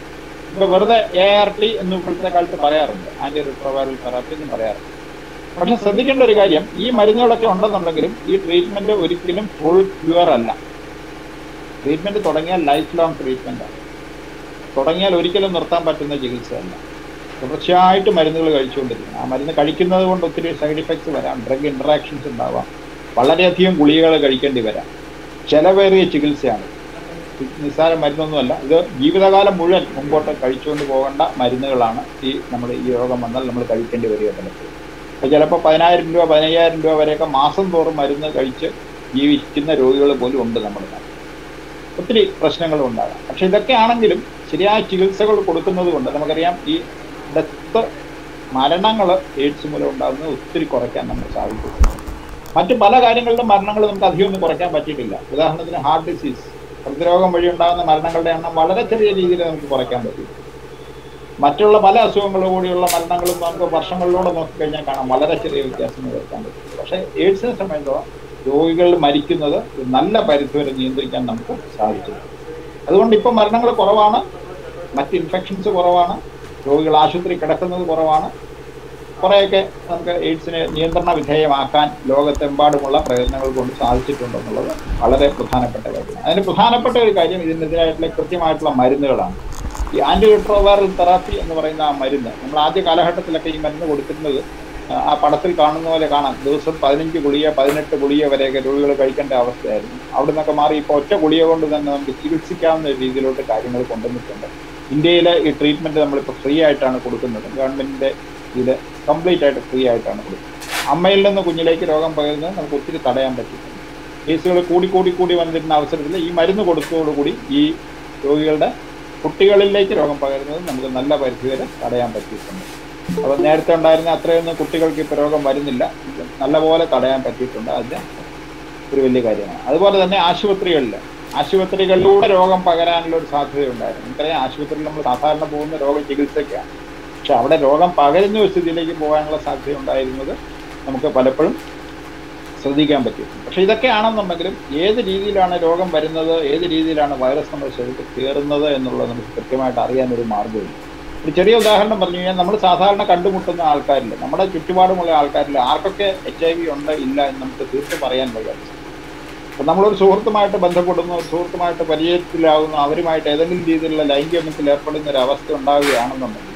ഇപ്പൊ വെറുതെ എ ആർ ടി എന്ന് ഇപ്പോഴത്തെ കാലത്ത് പറയാറുണ്ട് ആന്റി റിട്രോവൈറൽ തെറാപ്പി എന്ന് പറയാറുണ്ട് പക്ഷെ ശ്രദ്ധിക്കേണ്ട ഒരു കാര്യം ഈ മരുന്നുകളൊക്കെ ഉണ്ടെന്നുണ്ടെങ്കിലും ഈ ട്രീറ്റ്മെന്റ് ഒരിക്കലും ഫുൾ ക്യൂർ അല്ല ട്രീറ്റ്മെന്റ് തുടങ്ങിയാൽ ലൈഫ് ലോങ് ട്രീറ്റ്മെന്റ് ആണ് തുടങ്ങിയാൽ ഒരിക്കലും നിർത്താൻ പറ്റുന്ന ചികിത്സയല്ല തുടർച്ചയായിട്ട് മരുന്നുകൾ കഴിച്ചുകൊണ്ടിരിക്കണം ആ മരുന്ന് കഴിക്കുന്നത് കൊണ്ട് ഒത്തിരി സൈഡ് ഇഫക്ട്സ് വരാം ഡ്രഗ് ഇന്ററാക്ഷൻസ് ഉണ്ടാവാം വളരെയധികം ഗുളികകൾ കഴിക്കേണ്ടി വരാം ചെലവേറിയ ചികിത്സയാണ് ഇത് നിസ്സാര മരുന്നൊന്നുമല്ല ഇത് ജീവിതകാലം മുഴുവൻ മുമ്പോട്ട് കഴിച്ചുകൊണ്ട് പോകേണ്ട മരുന്നുകളാണ് ഈ നമ്മൾ ഈ രോഗം വന്നാൽ നമ്മൾ കഴിക്കേണ്ടി വരിക പലപ്പോഴും അപ്പോൾ ചിലപ്പോൾ പതിനായിരം രൂപ പതിനയ്യായിരം രൂപ വരെയൊക്കെ മാസം തോറും മരുന്ന് കഴിച്ച് ജീവിക്കുന്ന രോഗികൾ പോലും ഉണ്ട് നമ്മുടെ നാട്ടിൽ ഒത്തിരി പ്രശ്നങ്ങളും ഉണ്ടാകാം പക്ഷെ ഇതൊക്കെ ആണെങ്കിലും ശരിയായ ചികിത്സകൾ കൊടുക്കുന്നത് കൊണ്ട് നമുക്കറിയാം ഈ ഡെത്ത് മരണങ്ങൾ എയ്ഡ്സ് മൂലം ഉണ്ടാകുന്നത് ഒത്തിരി കുറയ്ക്കാൻ നമുക്ക് സാധിക്കും മറ്റു പല കാര്യങ്ങളിലും മരണങ്ങൾ നമുക്ക് അധികമൊന്നും കുറയ്ക്കാൻ പറ്റിയിട്ടില്ല ഉദാഹരണത്തിന് ഹാർട്ട് ഡിസീസ് ഹൃദ്രോഗം വഴി ഉണ്ടാകുന്ന മരണങ്ങളുടെ എണ്ണം വളരെ ചെറിയ രീതിയിൽ നമുക്ക് കുറയ്ക്കാൻ പറ്റും മറ്റുള്ള പല അസുഖങ്ങളും കൂടിയുള്ള മരണങ്ങളും നമുക്ക് വർഷങ്ങളിലൂടെ നോക്കിക്കഴിഞ്ഞാൽ കാണാം വളരെ ചെറിയ വ്യത്യാസങ്ങൾ വരുത്താൻ പറ്റും പക്ഷേ എയ്ഡ്സിനെ സംബന്ധിച്ചോളം രോഗികൾ മരിക്കുന്നത് ഒരു നല്ല പരിധിവരെ നിയന്ത്രിക്കാൻ നമുക്ക് സാധിച്ചിട്ടുണ്ട് അതുകൊണ്ട് ഇപ്പം മരണങ്ങൾ കുറവാണ് മറ്റ് ഇൻഫെക്ഷൻസ് കുറവാണ് രോഗികൾ ആശുപത്രി കിടക്കുന്നത് കുറവാണ് കുറേയൊക്കെ നമുക്ക് എയ്ഡ്സിനെ നിയന്ത്രണ വിധേയമാക്കാൻ ലോകത്തെമ്പാടുമുള്ള പ്രയത്നങ്ങൾ കൊണ്ട് സാധിച്ചിട്ടുണ്ടെന്നുള്ളത് വളരെ പ്രധാനപ്പെട്ട കാര്യമാണ് അതിന് പ്രധാനപ്പെട്ട ഒരു കാര്യം ഇതിനെതിരായിട്ടുള്ള കൃത്യമായിട്ടുള്ള മരുന്നുകളാണ് ഈ ആന്റി റിട്രോവൈറൽ തെറാപ്പി എന്ന് പറയുന്ന ആ മരുന്ന് നമ്മൾ ആദ്യ കാലഘട്ടത്തിലൊക്കെ ഈ മരുന്ന് കൊടുത്തിരുന്നത് ആ, ആ പടത്തിൽ കാണുന്ന പോലെ കാണാം ദിവസം പതിനഞ്ച് ഗുളിക പതിനെട്ട് ഗുളിക വരെയൊക്കെ രോഗികൾ കഴിക്കേണ്ട അവസ്ഥയായിരുന്നു അവിടെ നിന്നൊക്കെ മാറി ഇപ്പോൾ ഒറ്റ ഗുളിക കൊണ്ട് തന്നെ നമുക്ക് ചികിത്സിക്കാവുന്ന രീതിയിലോട്ട് കാര്യങ്ങൾ കൊണ്ടുവന്നിട്ടുണ്ട് ഇന്ത്യയിലെ ഈ ട്രീറ്റ്മെന്റ് നമ്മളിപ്പോൾ ഫ്രീ ആയിട്ടാണ് കൊടുക്കുന്നത് ഗവൺമെന്റിന്റെ ഇതിൽ കംപ്ലീറ്റ് ആയിട്ട് ഫ്രീ ആയിട്ടാണ് കൊടുക്കുന്നത് അമ്മയിൽ നിന്ന് കുഞ്ഞിലേക്ക് രോഗം പകരുന്നത് നമുക്ക് ഒത്തിരി തടയാൻ പറ്റിയിട്ടുണ്ട് കേസുകൾ കൂടി കൂടി കൂടി വന്നിരുന്ന അവസരത്തിൽ ഈ മരുന്ന് കൊടുത്തതോടുകൂടി ഈ രോഗികളുടെ കുട്ടികളിലേക്ക് രോഗം പകരുന്നത് നമുക്ക് നല്ല പരിധിവരെ തടയാൻ പറ്റിയിട്ടുണ്ട് അപ്പോൾ നേരത്തെ ഉണ്ടായിരുന്ന അത്രയൊന്നും കുട്ടികൾക്ക് ഇപ്പോൾ രോഗം വരുന്നില്ല ഇത് നല്ലപോലെ തടയാൻ പറ്റിയിട്ടുണ്ട് അതിന് ഒരു വലിയ കാര്യമാണ് അതുപോലെ തന്നെ ആശുപത്രികളിൽ ആശുപത്രികളിലൂടെ രോഗം പകരാനുള്ള ഒരു സാധ്യതയുണ്ടായിരുന്നു നമുക്കറിയാം ആശുപത്രിയിൽ നമ്മൾ സാധാരണ പോകുന്ന രോഗ ചികിത്സയ്ക്കാണ് പക്ഷെ അവിടെ രോഗം പകരുന്ന ഒരു സ്ഥിതിയിലേക്ക് പോകാനുള്ള സാധ്യത ഉണ്ടായിരുന്നത് നമുക്ക് പലപ്പോഴും ശ്രദ്ധിക്കാൻ പറ്റും പക്ഷെ ഇതൊക്കെ ആണെന്നുണ്ടെങ്കിലും ഏത് രീതിയിലാണ് രോഗം വരുന്നത് ഏത് രീതിയിലാണ് വൈറസ് നമ്മുടെ ശരീരത്തിൽ കയറുന്നത് എന്നുള്ളത് നമുക്ക് കൃത്യമായിട്ട് അറിയാൻ ഒരു മാർഗ്ഗമില്ല ഒരു ചെറിയ ഉദാഹരണം പറഞ്ഞു കഴിഞ്ഞാൽ നമ്മൾ സാധാരണ കണ്ടുമുട്ടുന്ന ആൾക്കാരിൽ നമ്മുടെ ചുറ്റുപാടുമുള്ള ആൾക്കാരിൽ ആർക്കൊക്കെ എച്ച് ഐ വി ഉണ്ട് ഇല്ല എന്ന് നമുക്ക് തീർത്ത് പറയാൻ കഴിയാത്ത അപ്പൊ നമ്മളൊരു സുഹൃത്തുമായിട്ട് ബന്ധപ്പെടുന്നു ഒരു സുഹൃത്തുമായിട്ട് പരിചയത്തിലാകുന്നു അവരുമായിട്ട് ഏതെങ്കിലും രീതിയിലുള്ള ലൈംഗികത്തിൽ ഏർപ്പെടുന്ന ഒരു അവസ്ഥ ഉണ്ടാവുകയാണെന്നുണ്ടെങ്കിൽ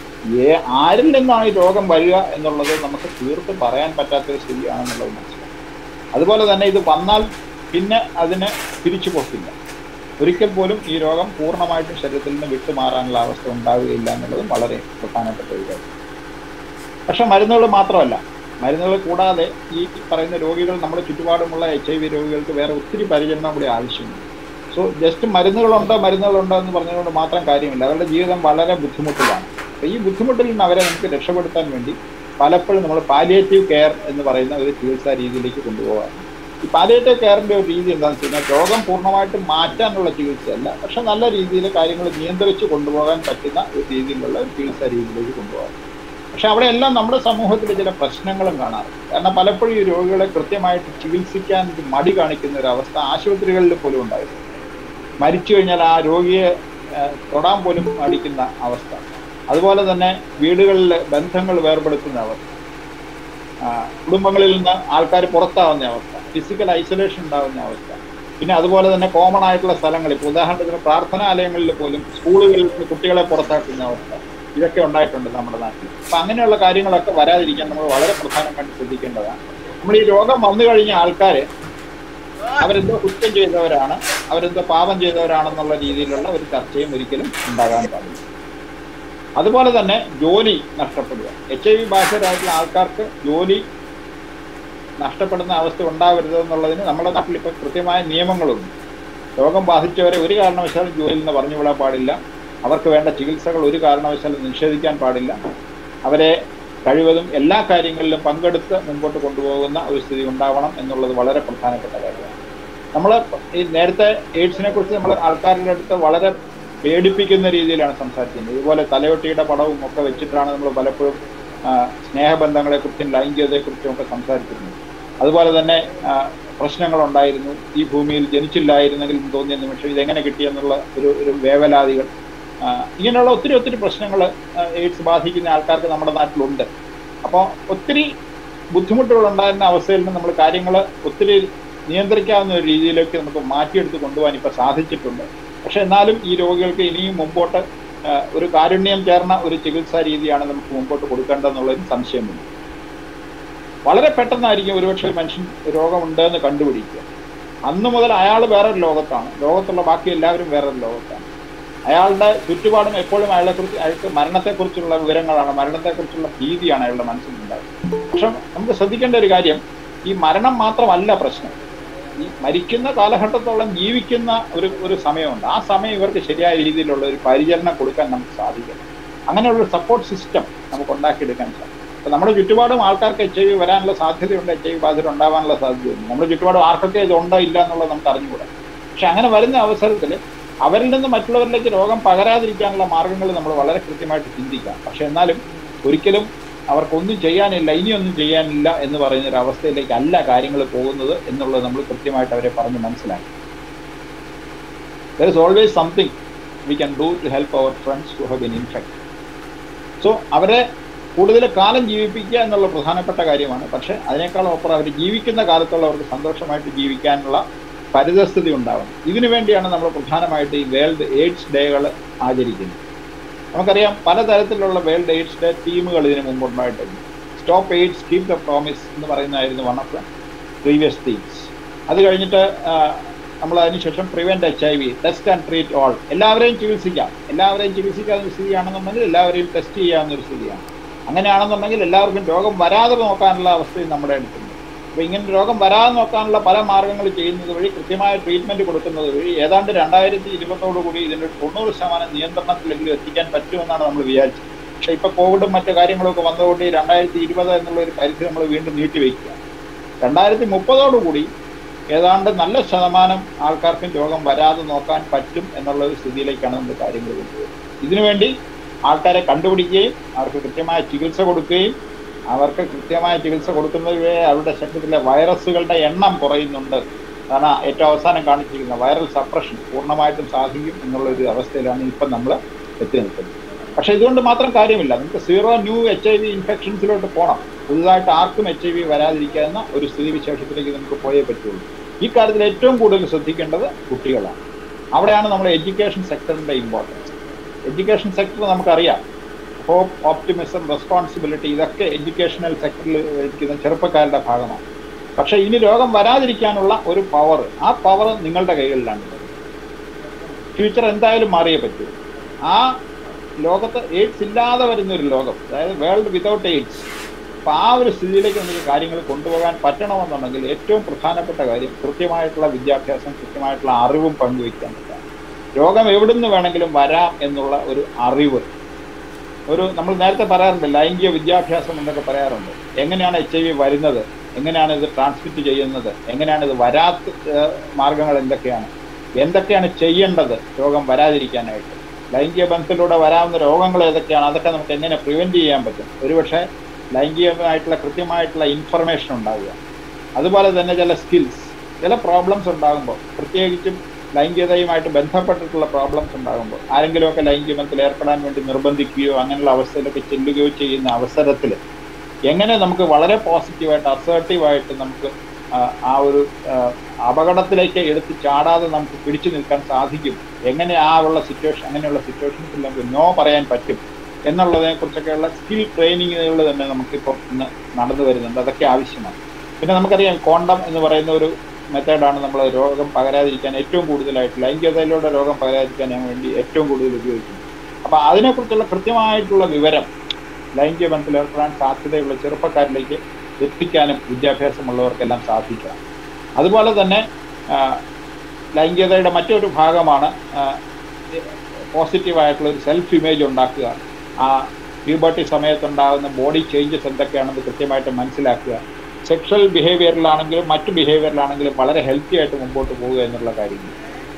ഏ ആരിൽ നിന്നാണ് ഈ രോഗം വരിക എന്നുള്ളത് നമുക്ക് തീർത്ത് പറയാൻ പറ്റാത്തൊരു സ്ഥിതിയാണെന്നുള്ളത് മനസ്സിലാക്കും അതുപോലെ തന്നെ ഇത് വന്നാൽ പിന്നെ അതിന് തിരിച്ചു പോക്കില്ല ഒരിക്കൽ പോലും ഈ രോഗം പൂർണ്ണമായിട്ടും ശരീരത്തിൽ നിന്ന് വിട്ടുമാറാനുള്ള അവസ്ഥ ഉണ്ടാവുകയില്ല എന്നുള്ളതും വളരെ പ്രധാനപ്പെട്ട ഒരു കാര്യം പക്ഷെ മരുന്നുകൾ മാത്രമല്ല മരുന്നുകൾ കൂടാതെ ഈ പറയുന്ന രോഗികൾ നമ്മുടെ ചുറ്റുപാടുമുള്ള എച്ച് ഐ വി രോഗികൾക്ക് വേറെ ഒത്തിരി പരിചരണം കൂടി ആവശ്യമുണ്ട് സോ ജസ്റ്റ് മരുന്നുകളുണ്ട് മരുന്നുകളുണ്ട് എന്ന് പറഞ്ഞതുകൊണ്ട് മാത്രം കാര്യമില്ല അവരുടെ ജീവിതം വളരെ ബുദ്ധിമുട്ടിലാണ് അപ്പോൾ ഈ ബുദ്ധിമുട്ടിൽ നിന്ന് അവരെ നമുക്ക് രക്ഷപ്പെടുത്താൻ വേണ്ടി പലപ്പോഴും നമ്മൾ പാലിയേറ്റീവ് കെയർ എന്ന് പറയുന്ന ഒരു ചികിത്സാ രീതിയിലേക്ക് കൊണ്ടുപോകാറുണ്ട് ഈ പാലിയേറ്റീവ് കെയറിന്റെ ഒരു രീതി എന്താണെന്ന് വെച്ച് കഴിഞ്ഞാൽ രോഗം പൂർണ്ണമായിട്ടും മാറ്റാനുള്ള ചികിത്സയല്ല പക്ഷെ നല്ല രീതിയിൽ കാര്യങ്ങൾ നിയന്ത്രിച്ച് കൊണ്ടുപോകാൻ പറ്റുന്ന ഒരു രീതിയിലുള്ള ഒരു ചികിത്സാ രീതിയിലേക്ക് കൊണ്ടുപോകാം പക്ഷെ അവിടെയെല്ലാം നമ്മുടെ സമൂഹത്തിൽ ചില പ്രശ്നങ്ങളും കാണാറുണ്ട് കാരണം പലപ്പോഴും ഈ രോഗികളെ കൃത്യമായിട്ട് ചികിത്സിക്കാൻ ഒരു മടി കാണിക്കുന്ന ഒരു അവസ്ഥ ആശുപത്രികളിൽ പോലും ഉണ്ടായിരുന്നു മരിച്ചു കഴിഞ്ഞാൽ ആ രോഗിയെ ഏഹ്, തൊടാൻ പോലും മടിക്കുന്ന അവസ്ഥ അതുപോലെ തന്നെ വീടുകളിൽ ബന്ധങ്ങൾ വേർപെടുത്തുന്ന അവസ്ഥ ആ, കുടുംബങ്ങളിൽ നിന്ന് ആൾക്കാർ പുറത്താവുന്ന അവസ്ഥ ഫിസിക്കൽ ഐസൊലേഷൻ ഉണ്ടാവുന്ന അവസ്ഥ പിന്നെ അതുപോലെ തന്നെ കോമൺ ആയിട്ടുള്ള സ്ഥലങ്ങൾ ഇപ്പോൾ ഉദാഹരണത്തിന് പ്രാർത്ഥനാലയങ്ങളിൽ പോലും സ്കൂളുകളിൽ നിന്ന് കുട്ടികളെ പുറത്താക്കുന്ന അവസ്ഥ ഇതൊക്കെ ഉണ്ടായിട്ടുണ്ട് നമ്മുടെ നാട്ടിൽ അപ്പൊ അങ്ങനെയുള്ള കാര്യങ്ങളൊക്കെ വരാതിരിക്കാൻ നമ്മൾ വളരെ പ്രധാനമായിട്ട് ശ്രദ്ധിക്കേണ്ടതാണ് നമ്മൾ ഈ രോഗം വന്നു കഴിഞ്ഞ ആൾക്കാര് അവരെന്തോ കുറ്റം ചെയ്തവരാണ് അവരെന്തോ പാപം ചെയ്തവരാണെന്നുള്ള രീതിയിലുള്ള ഒരു ചർച്ചയും ഒരിക്കലും ഉണ്ടാകാൻ പാടില്ല അതുപോലെ തന്നെ ജോലി നഷ്ടപ്പെടുക എച്ച് ഐ വി ബാധിതരായിട്ടുള്ള ആൾക്കാർക്ക് ജോലി നഷ്ടപ്പെടുന്ന അവസ്ഥ ഉണ്ടാവരുത് എന്നുള്ളതിന് നമ്മുടെ നാട്ടിൽ ഇപ്പം കൃത്യമായ നിയമങ്ങളുണ്ട് രോഗം ബാധിച്ചവരെ ഒരു കാരണവശാലും ജോലിയിൽ നിന്ന് പറഞ്ഞു വിടാൻ പാടില്ല അവർക്ക് വേണ്ട ചികിത്സകൾ ഒരു കാരണവശാലും നിഷേധിക്കാൻ പാടില്ല അവരെ കഴിവതും എല്ലാ കാര്യങ്ങളിലും പങ്കെടുത്ത് മുമ്പോട്ട് കൊണ്ടുപോകുന്ന ഒരു സ്ഥിതി ഉണ്ടാവണം എന്നുള്ളത് വളരെ പ്രധാനപ്പെട്ട കാര്യമാണ് നമ്മൾ ഈ നേരത്തെ എയ്ഡ്സിനെ കുറിച്ച് നമ്മൾ ആൾക്കാരുടെ അടുത്ത് വളരെ പേടിപ്പിക്കുന്ന രീതിയിലാണ് സംസാരിക്കുന്നത് ഇതുപോലെ തലയൊട്ടിയുടെ പടവും ഒക്കെ വെച്ചിട്ടാണ് നമ്മൾ പലപ്പോഴും ആ, സ്നേഹബന്ധങ്ങളെക്കുറിച്ചും ലൈംഗികതയെക്കുറിച്ചും ഒക്കെ സംസാരിച്ചിരുന്നത് അതുപോലെ തന്നെ ആ, പ്രശ്നങ്ങളുണ്ടായിരുന്നു ഈ ഭൂമിയിൽ ജനിച്ചില്ലായിരുന്നെങ്കിൽ എന്ന് തോന്നിയ നിമിഷം ഇതെങ്ങനെ കിട്ടിയെന്നുള്ള ഒരു ഒരു വേവലാതികൾ ആ, ഇങ്ങനെയുള്ള ഒത്തിരി ഒത്തിരി പ്രശ്നങ്ങൾ എയ്ഡ്സ് ബാധിക്കുന്ന ആൾക്കാർക്ക് നമ്മുടെ നാട്ടിലുണ്ട് അപ്പോൾ ഒത്തിരി ബുദ്ധിമുട്ടുകൾ ഉണ്ടായിരുന്ന അവസ്ഥയിൽ നിന്ന് നമ്മൾ കാര്യങ്ങൾ ഒത്തിരി നിയന്ത്രിക്കാവുന്ന ഒരു രീതിയിലേക്ക് നമുക്ക് മാറ്റിയെടുത്ത് കൊണ്ടുപോകാൻ ഇപ്പോൾ സാധിച്ചിട്ടുണ്ട് പക്ഷെ എന്നാലും ഈ രോഗികൾക്ക് ഇനിയും മുമ്പോട്ട് ആ, ഒരു കാരുണ്യം ചേർന്ന ഒരു ചികിത്സാ രീതിയാണ് നമുക്ക് മുമ്പോട്ട് കൊടുക്കേണ്ടതെന്നുള്ളതിന് സംശയമില്ല വളരെ പെട്ടെന്നായിരിക്കും ഒരുപക്ഷെ ഒരു മനുഷ്യൻ രോഗമുണ്ട് എന്ന് കണ്ടുപിടിക്കുക അന്ന് മുതൽ അയാൾ വേറൊരു ലോകത്താണ് ലോകത്തുള്ള ബാക്കി എല്ലാവരും വേറൊരു ലോകത്താണ് അയാളുടെ ചുറ്റുപാടും എപ്പോഴും അയാളെക്കുറിച്ച് അയാൾക്ക് മരണത്തെക്കുറിച്ചുള്ള വിവരങ്ങളാണ് മരണത്തെക്കുറിച്ചുള്ള ഭീതിയാണ് അയാളുടെ മനസ്സിലുണ്ടാകുന്നത് പക്ഷെ നമുക്ക് ശ്രദ്ധിക്കേണ്ട ഒരു കാര്യം ഈ മരണം മാത്രമല്ല പ്രശ്നം ഈ മരിക്കുന്ന കാലഘട്ടത്തോളം ജീവിക്കുന്ന ഒരു ഒരു സമയമുണ്ട് ആ സമയം ഇവർക്ക് ശരിയായ രീതിയിലുള്ള ഒരു പരിചരണം കൊടുക്കാൻ നമുക്ക് സാധിക്കണം അങ്ങനെയുള്ള ഒരു സപ്പോർട്ട് സിസ്റ്റം നമുക്ക് ഉണ്ടാക്കിയെടുക്കാൻ സാധിക്കും അപ്പൊ നമ്മുടെ ചുറ്റുപാടും ആൾക്കാർക്ക് എച്ച് ഐ വി വരാനുള്ള സാധ്യതയുണ്ട് എച്ച് ഐ വി ബാധിതർ ഉണ്ടാവാനുള്ള സാധ്യതയുണ്ട് നമ്മുടെ ചുറ്റുപാടും ആർക്കൊക്കെ ഇത് ഉണ്ടോ ഇല്ല എന്നുള്ളത് നമുക്ക് അറിഞ്ഞുകൂടാ പക്ഷെ അങ്ങനെ വരുന്ന അവസരത്തിൽ അവരിൽ നിന്ന് മറ്റുള്ളവരിലേക്ക് രോഗം പകരാതിരിക്കാനുള്ള മാർഗങ്ങൾ നമ്മൾ വളരെ കൃത്യമായിട്ട് ചിന്തിക്കാം പക്ഷെ എന്നാലും ഒരിക്കലും അവർക്കൊന്നും ചെയ്യാനില്ല ഇനിയൊന്നും ചെയ്യാനില്ല എന്ന് പറയുന്ന ഒരു അവസ്ഥയിലേക്ക് അല്ല കാര്യങ്ങൾ പോകുന്നത് എന്നുള്ളത് നമ്മൾ കൃത്യമായിട്ട് അവരെ പറഞ്ഞ് മനസ്സിലാക്കി there is always something we can do to help our friends who have been infect so അവരെ കൂടുതൽ കാലം ജീവിപ്പിക്കുക എന്നുള്ള പ്രധാനപ്പെട്ട കാര്യമാണ് പക്ഷെ അതിനേക്കാളും അപ്പുറം അവർ ജീവിക്കുന്ന കാലത്തോളം അവർക്ക് സന്തോഷമായിട്ട് ജീവിക്കാനുള്ള പരിതസ്ഥിതി ഉണ്ടാവണം ഇതിനു വേണ്ടിയാണ് നമ്മൾ പ്രധാനമായിട്ട് ഈ വേൾഡ് എയ്ഡ്സ് ഡേകൾ ആചരിക്കുന്നത് നമുക്കറിയാം പലതരത്തിലുള്ള വേൾഡ് എയ്ഡ്സ് ഡേ ടീമുകൾ ഇതിനു മുമ്പ് ഉണ്ടായിട്ടുണ്ട് stop AIDS keep the promise എന്ന് പറയുന്നതായിരുന്നു one of the previous themes അത് കഴിഞ്ഞിട്ട് ആ, നമ്മൾ അതിനുശേഷം prevent H I V test and treat all എല്ലാവരെയും ചികിത്സിക്കാം എല്ലാവരെയും ചികിത്സിക്കാവുന്ന സ്ഥിതിയാണെന്നുണ്ടെങ്കിൽ എല്ലാവരെയും ടെസ്റ്റ് ചെയ്യാവുന്ന ഒരു സ്ഥിതിയാണ് അങ്ങനെയാണെന്നുണ്ടെങ്കിൽ എല്ലാവർക്കും രോഗം വരാതെ നോക്കാനുള്ള അവസ്ഥയും നമ്മുടെ അടുത്തുണ്ട് അപ്പോൾ ഇങ്ങനെ രോഗം വരാതെ നോക്കാനുള്ള പല മാർഗങ്ങൾ ചെയ്യുന്നത് വഴി കൃത്യമായ ട്രീറ്റ്മെന്റ് കൊടുക്കുന്നത് വഴി ഏതാണ്ട് രണ്ടായിരത്തി ഇരുപത്തോടു കൂടി ഇതിന്റെ ഒരു തൊണ്ണൂറ് ശതമാനം നിയന്ത്രണത്തിലെങ്കിലും എത്തിക്കാൻ പറ്റുമെന്നാണ് നമ്മൾ വിചാരിച്ചത് പക്ഷേ ഇപ്പൊ കോവിഡും മറ്റു കാര്യങ്ങളൊക്കെ വന്നതുകൊണ്ട് ഈ രണ്ടായിരത്തി ഇരുപത് എന്നുള്ള ഒരു പരിധി നമ്മൾ വീണ്ടും നീട്ടിവെക്കുക രണ്ടായിരത്തി മുപ്പതോടുകൂടി ഏതാണ്ട് നല്ല ശതമാനം ആൾക്കാർക്കും രോഗം വരാതെ നോക്കാൻ പറ്റും എന്നുള്ള ഒരു സ്ഥിതിയിലേക്കാണ് നമ്മൾ കാര്യങ്ങൾ കൊണ്ടുപോകുന്നത് ഇതിനുവേണ്ടി ആൾക്കാരെ കണ്ടുപിടിക്കുകയും അവർക്ക് കൃത്യമായ ചികിത്സ കൊടുക്കുകയും അവർക്ക് കൃത്യമായ ചികിത്സ കൊടുക്കുന്നത് വഴി അവരുടെ ശരീരത്തിലെ വൈറസുകളുടെ എണ്ണം കുറയുന്നുണ്ട് അതാണ് ഏറ്റവും അവസാനം കാണിച്ചിരിക്കുന്ന വൈറൽ സപ്രഷൻ പൂർണ്ണമായിട്ടും സാധിക്കും എന്നുള്ള ഒരു അവസ്ഥയിലാണ് ഇപ്പം നമ്മൾ എത്തി നിൽക്കുന്നത് പക്ഷെ ഇതുകൊണ്ട് മാത്രം കാര്യമില്ല നമുക്ക് zero new H I V ഇൻഫെക്ഷൻസിലോട്ട് പോകണം പുതുതായിട്ട് ആർക്കും എച്ച് ഐ വി വരാതിരിക്കാവുന്ന ഒരു സ്ഥിതിവിശേഷത്തിലേക്ക് നമുക്ക് പോയേ പറ്റുള്ളൂ ഈ കാര്യത്തിൽ ഏറ്റവും കൂടുതൽ ശ്രദ്ധിക്കേണ്ടത് കുട്ടികളാണ് അവിടെയാണ് നമ്മുടെ എഡ്യൂക്കേഷൻ സെക്ടറിന്റെ ഇമ്പോർട്ടൻസ് എഡ്യൂക്കേഷൻ സെക്ടർ നമുക്കറിയാം ഹോപ്പ് ഓപ്റ്റിമിസം റെസ്പോൺസിബിലിറ്റി ഇതൊക്കെ എഡ്യൂക്കേഷണൽ സെക്ടറിൽ ഇരിക്കുന്ന ചെറുപ്പക്കാരുടെ ഭാഗമാണ് പക്ഷെ ഇനി രോഗം വരാതിരിക്കാനുള്ള ഒരു പവർ ആ പവർ നിങ്ങളുടെ കൈകളിലാണ് ഫ്യൂച്ചർ എന്തായാലും മാറിയേ പറ്റൂ ആ ലോകത്ത് എയ്ഡ്സ് ഇല്ലാതെ വരുന്ന ഒരു ലോകം അതായത് വേൾഡ് വിതൗട്ട് എയ്ഡ്സ് അപ്പൊ ആ ഒരു സ്ഥിതിയിലേക്ക് നമുക്ക് കാര്യങ്ങൾ കൊണ്ടുപോകാൻ പറ്റണമെന്നുണ്ടെങ്കിൽ ഏറ്റവും പ്രധാനപ്പെട്ട കാര്യം കൃത്യമായിട്ടുള്ള വിദ്യാഭ്യാസം കൃത്യമായിട്ടുള്ള അറിവും പങ്കുവയ്ക്കാൻ പറ്റുക രോഗം എവിടുന്ന് വേണമെങ്കിലും വരാം എന്നുള്ള ഒരു അറിവ് ഒരു നമ്മൾ നേരത്തെ പറയാറുണ്ട് ലൈംഗിക വിദ്യാഭ്യാസം എന്നൊക്കെ പറയാറുണ്ട് എങ്ങനെയാണ് എച്ച് ഐ വി വരുന്നത് എങ്ങനെയാണ് ഇത് ട്രാൻസ്മിറ്റ് ചെയ്യുന്നത് എങ്ങനെയാണ് ഇത് വരാത്ത ഏഹ്, മാർഗങ്ങൾ എന്തൊക്കെയാണ് എന്തൊക്കെയാണ് ചെയ്യേണ്ടത് രോഗം വരാതിരിക്കാനായിട്ട് ലൈംഗിക ബന്ധത്തിലൂടെ വരാവുന്ന രോഗങ്ങൾ ഏതൊക്കെയാണ് അതൊക്കെ നമുക്ക് എങ്ങനെ പ്രിവെന്റ് ചെയ്യാൻ പറ്റും ഒരുപക്ഷെ ലൈംഗികമായിട്ടുള്ള കൃത്യമായിട്ടുള്ള ഇൻഫർമേഷൻ ഉണ്ടാവുക അതുപോലെ തന്നെ ചില സ്കിൽസ് ചില പ്രോബ്ലംസ് ഉണ്ടാകുമ്പോൾ പ്രത്യേകിച്ചും ലൈംഗികതയുമായിട്ട് ബന്ധപ്പെട്ടിട്ടുള്ള പ്രോബ്ലംസ് ഉണ്ടാകുമ്പോൾ ആരെങ്കിലുമൊക്കെ ലൈംഗിക ബന്ധത്തിൽ ഏർപ്പെടാൻ വേണ്ടി നിർബന്ധിക്കുകയോ അങ്ങനെയുള്ള അവസ്ഥയിലൊക്കെ ചെല്ലുകയോ ചെയ്യുന്ന അവസരത്തിൽ എങ്ങനെ നമുക്ക് വളരെ പോസിറ്റീവായിട്ട് അസേർട്ടീവായിട്ട് നമുക്ക് ആ, ആ ഒരു ആ, അപകടത്തിലേക്ക് എടുത്ത് ചാടാതെ നമുക്ക് പിടിച്ചു നിൽക്കാൻ സാധിക്കും എങ്ങനെ ആ ഉള്ള സിറ്റുവേഷൻ അങ്ങനെയുള്ള സിറ്റുവേഷൻസിൽ നമുക്ക് നോ പറയാൻ പറ്റും എന്നുള്ളതിനെ കുറിച്ചൊക്കെയുള്ള സ്കിൽ ട്രെയിനിങ്ങുകൾ തന്നെ നമുക്കിപ്പോൾ ഇന്ന് നടന്നു വരുന്നുണ്ട് അതൊക്കെ ആവശ്യമാണ് പിന്നെ നമുക്കറിയാം കോണ്ടം എന്ന് പറയുന്ന ഒരു മെത്തേഡാണ് നമ്മൾ രോഗം പകരാതിരിക്കാൻ ഏറ്റവും കൂടുതലായിട്ട് ലൈംഗികതയിലൂടെ രോഗം പകരാതിരിക്കാൻ വേണ്ടി ഏറ്റവും കൂടുതൽ ഉപയോഗിക്കുന്നത് അപ്പൊ അതിനെക്കുറിച്ചുള്ള കൃത്യമായിട്ടുള്ള വിവരം ലൈംഗിക ബന്ധത്തിൽ ഏർപ്പെടാൻ സാധ്യതയുള്ള ചെറുപ്പക്കാരിലേക്ക് എത്തിക്കാനും വിദ്യാഭ്യാസമുള്ളവർക്കെല്ലാം സാധിക്കണം അതുപോലെ തന്നെ ആ, ലൈംഗികതയുടെ മറ്റൊരു ഭാഗമാണ് പോസിറ്റീവായിട്ടുള്ള ഒരു സെൽഫ് ഇമേജ് ഉണ്ടാക്കുക ആ പ്യൂബർട്ടി സമയത്തുണ്ടാകുന്ന ബോഡി ചേഞ്ചസ് എന്തൊക്കെയാണെന്ന് കൃത്യമായിട്ട് മനസ്സിലാക്കുക സെക്ഷൽ ബിഹേവിയറിലാണെങ്കിലും മറ്റു ബിഹേവിയറിലാണെങ്കിലും വളരെ ഹെൽത്തി ആയിട്ട് മുമ്പോട്ട് പോവുക എന്നുള്ള കാര്യങ്ങൾ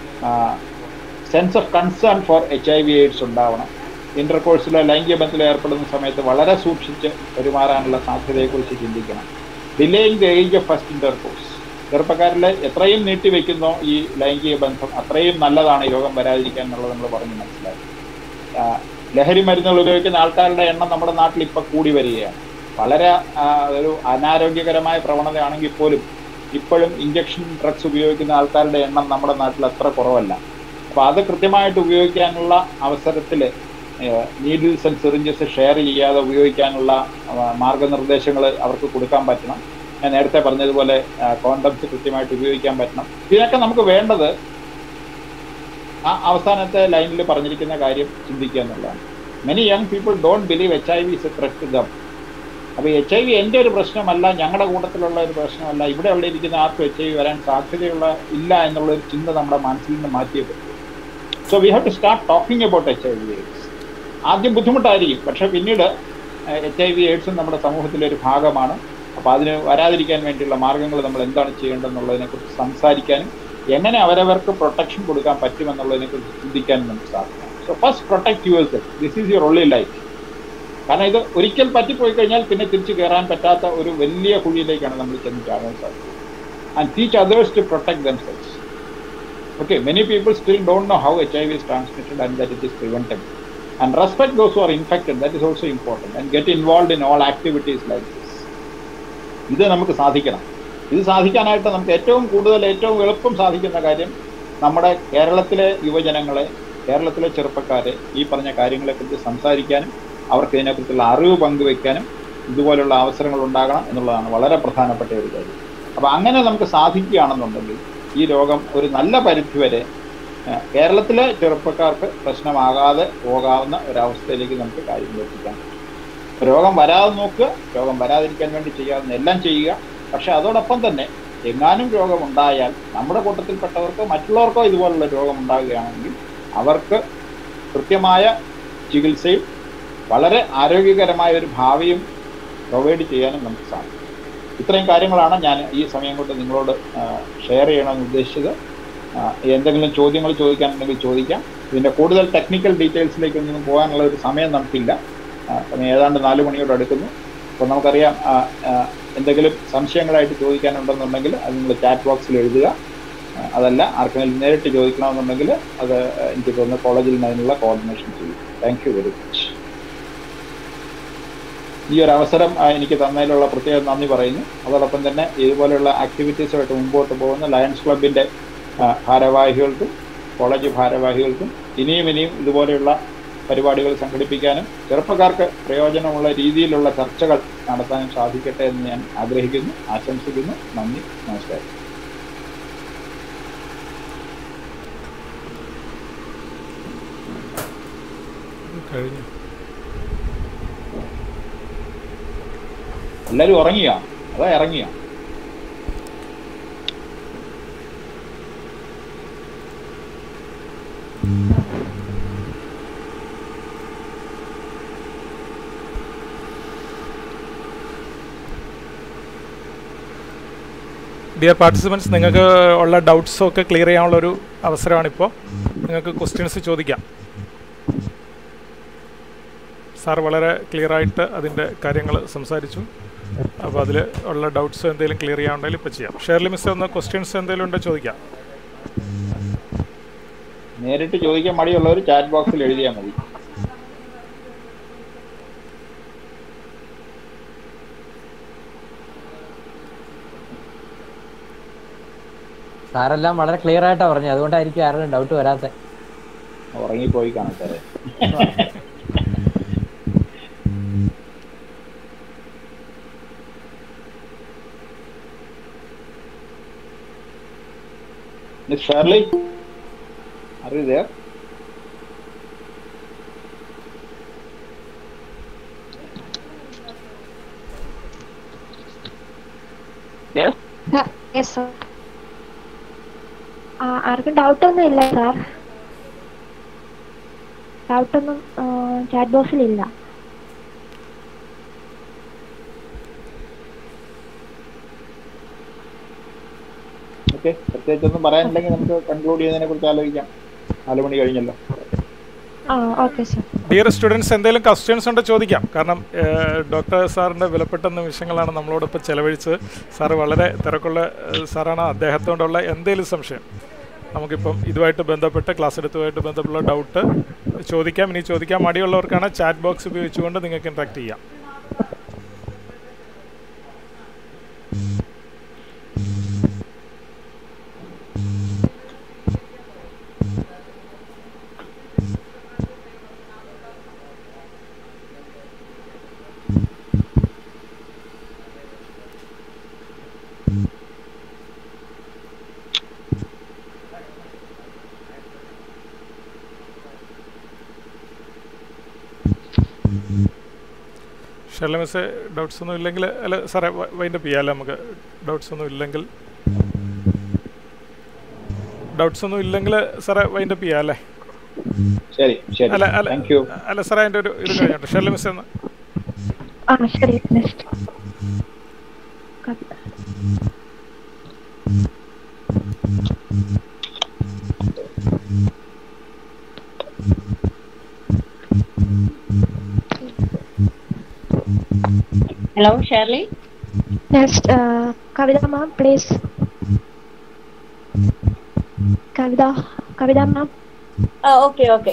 sense of concern for H I V AIDS ഉണ്ടാവണം ഇന്റർകോഴ്സിലോ ലൈംഗിക ബന്ധത്തിൽ ഏർപ്പെടുന്ന സമയത്ത് വളരെ സൂക്ഷിച്ച് പെരുമാറാനുള്ള സാധ്യതയെക്കുറിച്ച് ചിന്തിക്കണം delaying the age of first intercourse ചെറുപ്പക്കാരിൽ എത്രയും നീട്ടിവെക്കുന്നോ ഈ ലൈംഗിക ബന്ധം അത്രയും നല്ലതാണ് ഈ രോഗം വരാതിരിക്കാൻ എന്നുള്ളത് നമ്മൾ പറഞ്ഞ് മനസ്സിലാക്കി ആ, ലഹരി മരുന്നുകൾ ഉപയോഗിക്കുന്ന ആൾക്കാരുടെ എണ്ണം നമ്മുടെ നാട്ടിൽ ഇപ്പൊ കൂടി വരികയാണ് വളരെ ആ, ഒരു അനാരോഗ്യകരമായ പ്രവണതയാണെങ്കിൽ പോലും ഇപ്പോഴും ഇഞ്ചക്ഷൻ ഡ്രഗ്സ് ഉപയോഗിക്കുന്ന ആൾക്കാരുടെ എണ്ണം നമ്മുടെ നാട്ടിൽ അത്ര കുറവല്ല അപ്പൊ അത് കൃത്യമായിട്ട് ഉപയോഗിക്കാനുള്ള അവസരത്തിൽ നീഡിൽസ് ആൻഡ് സിറിഞ്ചസ് ഷെയർ ചെയ്യാതെ ഉപയോഗിക്കാനുള്ള മാർഗനിർദ്ദേശങ്ങൾ അവർക്ക് കൊടുക്കാൻ പറ്റണം ഞാൻ നേരത്തെ പറഞ്ഞതുപോലെ കോണ്ടംസ് കൃത്യമായിട്ട് ഉപയോഗിക്കാൻ പറ്റണം ഇതിനൊക്കെ നമുക്ക് വേണ്ടത് ആ അവസാനത്തെ ലൈനിൽ പറഞ്ഞിരിക്കുന്ന കാര്യം ചിന്തിക്കുക എന്നുള്ളതാണ് many young people don't believe H I V is a threat them അപ്പോൾ എച്ച് ഐ വി എൻ്റെ ഒരു പ്രശ്നമല്ല ഞങ്ങളുടെ കൂട്ടത്തിലുള്ള ഒരു പ്രശ്നമല്ല ഇവിടെ ഉള്ള ഇരിക്കുന്ന ആർക്കും എച്ച് ഐ വി വരാൻ സാധ്യതയുള്ള ഇല്ല എന്നുള്ള ഒരു ചിന്ത നമ്മുടെ മനസ്സിൽ നിന്ന് മാറ്റിയേ പറ്റൂ so we have to start talking about H I V AIDS ആദ്യം ബുദ്ധിമുട്ടായിരിക്കും പക്ഷെ പിന്നീട് എച്ച് ഐ വി എയ്ഡ്സും നമ്മുടെ സമൂഹത്തിലെ ഒരു ഭാഗമാണ് അപ്പോൾ അതിന് വരാതിരിക്കാൻ വേണ്ടിയുള്ള മാർഗങ്ങൾ നമ്മൾ എന്താണ് ചെയ്യേണ്ടതെന്നുള്ളതിനെക്കുറിച്ച് സംസാരിക്കാനും എങ്ങനെ അവരവർക്ക് പ്രൊട്ടക്ഷൻ കൊടുക്കാൻ പറ്റുമെന്നുള്ളതിനെക്കുറിച്ച് ചിന്തിക്കാനും നമുക്ക് സാധിക്കണം so first protect yourself this is your only life കാരണം ഇത് ഒരിക്കൽ പറ്റിപ്പോയി കഴിഞ്ഞാൽ പിന്നെ തിരിച്ചു കയറാൻ പറ്റാത്ത ഒരു വലിയ കുഴിയിലേക്കാണ് നമ്മൾ ചെന്ന് ചാടാൻ സാധിക്കുന്നത് and teach others to protect themselves okay many people still don't know how H I V is transmitted and that it is preventable and respect those who are infected that is also important and get involve in all activities like this ഇത് നമുക്ക് സാധിക്കണം ഇത് സാധിക്കാനായിട്ട് നമുക്ക് ഏറ്റവും കൂടുതൽ ഏറ്റവും എളുപ്പം സാധിക്കുന്ന കാര്യം നമ്മുടെ കേരളത്തിലെ യുവജനങ്ങളെ കേരളത്തിലെ ചെറുപ്പക്കാരെ ഈ പറഞ്ഞ കാര്യങ്ങളെക്കുറിച്ച് സംസാരിക്കാനും അവർക്ക് ഇതിനെക്കുറിച്ചുള്ള അറിവ് പങ്കുവെക്കാനും ഇതുപോലുള്ള അവസരങ്ങൾ ഉണ്ടാകണം എന്നുള്ളതാണ് വളരെ പ്രധാനപ്പെട്ട ഒരു കാര്യം അപ്പോൾ അങ്ങനെ നമുക്ക് സാധിക്കുകയാണെന്നുണ്ടെങ്കിൽ ഈ രോഗം ഒരു നല്ല പരിധിവരെ ഏഹ്, കേരളത്തിലെ ചെറുപ്പക്കാർക്ക് പ്രശ്നമാകാതെ പോകാവുന്ന ഒരവസ്ഥയിലേക്ക് നമുക്ക് കാര്യങ്ങൾ എത്തിക്കാൻ പറ്റും രോഗം വരാതെ നോക്കുക രോഗം വരാതിരിക്കാൻ വേണ്ടി ചെയ്യാവുന്ന എല്ലാം ചെയ്യുക പക്ഷെ അതോടൊപ്പം തന്നെ എങ്ങാനും രോഗമുണ്ടായാൽ നമ്മുടെ കൂട്ടത്തിൽപ്പെട്ടവർക്കോ മറ്റുള്ളവർക്കോ ഇതുപോലുള്ള രോഗം ഉണ്ടാകുകയാണെങ്കിൽ അവർക്ക് കൃത്യമായ ചികിത്സയും വളരെ ആരോഗ്യകരമായ ഒരു ഭാവിയും പ്രൊവൈഡ് ചെയ്യാനും നമുക്ക് സാധിക്കും ഇത്രയും കാര്യങ്ങളാണ് ഞാൻ ഈ സമയം കൊണ്ട് നിങ്ങളോട് ഷെയർ ചെയ്യണമെന്ന് ഉദ്ദേശിച്ചത് ആ, എന്തെങ്കിലും ചോദ്യങ്ങൾ ചോദിക്കാനുണ്ടെങ്കിൽ ചോദിക്കാം ഇതിൻ്റെ കൂടുതൽ ടെക്നിക്കൽ ഡീറ്റെയിൽസിലേക്കൊന്നും പോകാനുള്ള ഒരു സമയം നമുക്കില്ല ആ, സമയം ഏതാണ്ട് നാല് മണിയോട് അടുക്കുന്നു അപ്പോൾ നമുക്കറിയാം ആ, ആ, എന്തെങ്കിലും സംശയങ്ങളായിട്ട് ചോദിക്കാനുണ്ടെന്നുണ്ടെങ്കിൽ അത് നിങ്ങൾ ചാറ്റ് ബോക്സിൽ എഴുതുക ആ, അതല്ല ആർക്കെങ്കിലും നേരിട്ട് ചോദിക്കണമെന്നുണ്ടെങ്കിൽ അത് എനിക്ക് തോന്നുന്നു കോളേജിൽ നിന്ന് അതിനുള്ള കോർഡിനേഷൻ ചെയ്യും താങ്ക് യു വെരി മച്ച് ഈ ഒരു അവസരം ആ, എനിക്ക് തന്നതിലുള്ള പ്രത്യേക നന്ദി പറയുന്നു അതോടൊപ്പം തന്നെ ഇതുപോലെയുള്ള ആക്ടിവിറ്റീസുമായിട്ട് മുമ്പോട്ട് പോകുന്ന ലയൺസ് ക്ലബിൻ്റെ ഭാരവാഹികൾക്കും കോളേജ് ഭാരവാഹികൾക്കും ഇനിയും ഇനിയും ഇതുപോലെയുള്ള പരിപാടികൾ സംഘടിപ്പിക്കാനും ചെറുപ്പക്കാർക്ക് പ്രയോജനമുള്ള രീതിയിലുള്ള ചർച്ചകൾ നടത്താനും സാധിക്കട്ടെ എന്ന് ഞാൻ ആഗ്രഹിക്കുന്നു ആശംസിക്കുന്നു നന്ദി നമസ്കാരം കഴിഞ്ഞു എല്ലാവരും ഉറങ്ങിയ അതാ ഇറങ്ങിയ ഡിയർ പാർട്ടിസിപ്പൻസ് നിങ്ങൾക്ക് ഉള്ള ഡൗട്ട്സും ഒക്കെ ക്ലിയർ ചെയ്യാനുള്ള ഒരു അവസരമാണിപ്പോൾ നിങ്ങൾക്ക് ക്വസ്റ്റ്യൻസ് ചോദിക്കാം സാർ വളരെ ക്ലിയർ ആയിട്ട് അതിൻ്റെ കാര്യങ്ങൾ സംസാരിച്ചു അപ്പോൾ അതിൽ ഉള്ള ഡൗട്ട്സ് എന്തെങ്കിലും ക്ലിയർ ചെയ്യാനുണ്ടെങ്കിൽ ഇപ്പോൾ ചെയ്യാം ഷെയർലി മിസ് ഒന്ന് ക്വസ്റ്റ്യൻസ് എന്തെങ്കിലും ഉണ്ടോ ചോദിക്കാം നേരിട്ട് ചോദിക്കാൻ മടിയുള്ളവർ ചാറ്റ് ബോക്സിൽ എഴുതിയാൽ മതി സാറെല്ലാം വളരെ ക്ലിയർ ആയിട്ടാ പറഞ്ഞു അതുകൊണ്ടായിരിക്കും ആരും ഡൗട്ട് വരാത്ത ഉറങ്ങിപ്പോയി കാണട്ടെ Miss Shirley, are you there? Yes. Yes sir ആർക്കും ഡൗട്ട് ഒന്നും ഇല്ല സാർ ഡൗട്ടൊന്നും ചാറ്റ് ബോക്സിൽ ഇല്ല ഓക്കെ പ്രത്യേകിച്ചൊന്നും പറയാനില്ലെങ്കിൽ നമുക്ക് കൺക്ലൂഡ് ചെയ്യുന്നതിനെ കുറിച്ച് ആലോചിക്കാം നാല് മണി കഴിഞ്ഞല്ലോ ആ ഓക്കെ സാർ ഡിയർ സ്റ്റുഡൻസ് എന്തെങ്കിലും ക്വസ്റ്റ്യൻസ് ഉണ്ടോ ചോദിക്കാം കാരണം ഡോക്ടർ സാറിൻ്റെ വിലപ്പെട്ട നിമിഷങ്ങളാണ് നമ്മളോടൊപ്പം ചെലവഴിച്ചത് സാറ് വളരെ തിരക്കുള്ള ഏഹ്, സാറാണ് അദ്ദേഹത്തോടുള്ള എന്തെങ്കിലും സംശയം നമുക്കിപ്പം ഇതുമായിട്ട് ബന്ധപ്പെട്ട് ക്ലാസ് എടുത്തുമായിട്ട് ബന്ധപ്പെട്ടുള്ള ഡൗട്ട് ചോദിക്കാം ഇനി ചോദിക്കാൻ മടിയുള്ളവർക്കാണ് ചാറ്റ് ബോക്സ് ഉപയോഗിച്ചുകൊണ്ട് നിങ്ങൾക്ക് ഇൻട്രാക്ട് ചെയ്യാം ഷെർല മിസ് ഡൗട്ട്സ് ഒന്നും ഇല്ലെങ്കിൽ അല്ല സാറേ വൈൻഡപ്പ് ചെയ്യാമല്ലോ നമുക്ക് ഡൗട്ട്സ് ഒന്നും ഇല്ലെങ്കിൽ ഡൗട്ട്സ് ഒന്നും ഇല്ലെങ്കിൽ സാറേ വൈൻഡപ്പ് ചെയ്യാം അല്ലേ ശരി ശരി അല്ല അല്ല താങ്ക് യു അല്ല സാറേ അതിൻ്റെ ഒരു ഇത് കഴിഞ്ഞോട്ടെ ഷെർല മിസ് എന്ന് ആ ശരി next Hello, Shirley. Next, uh, Kavita ma'am, please. Kavita, Kavita ma'am. Uh, okay, okay.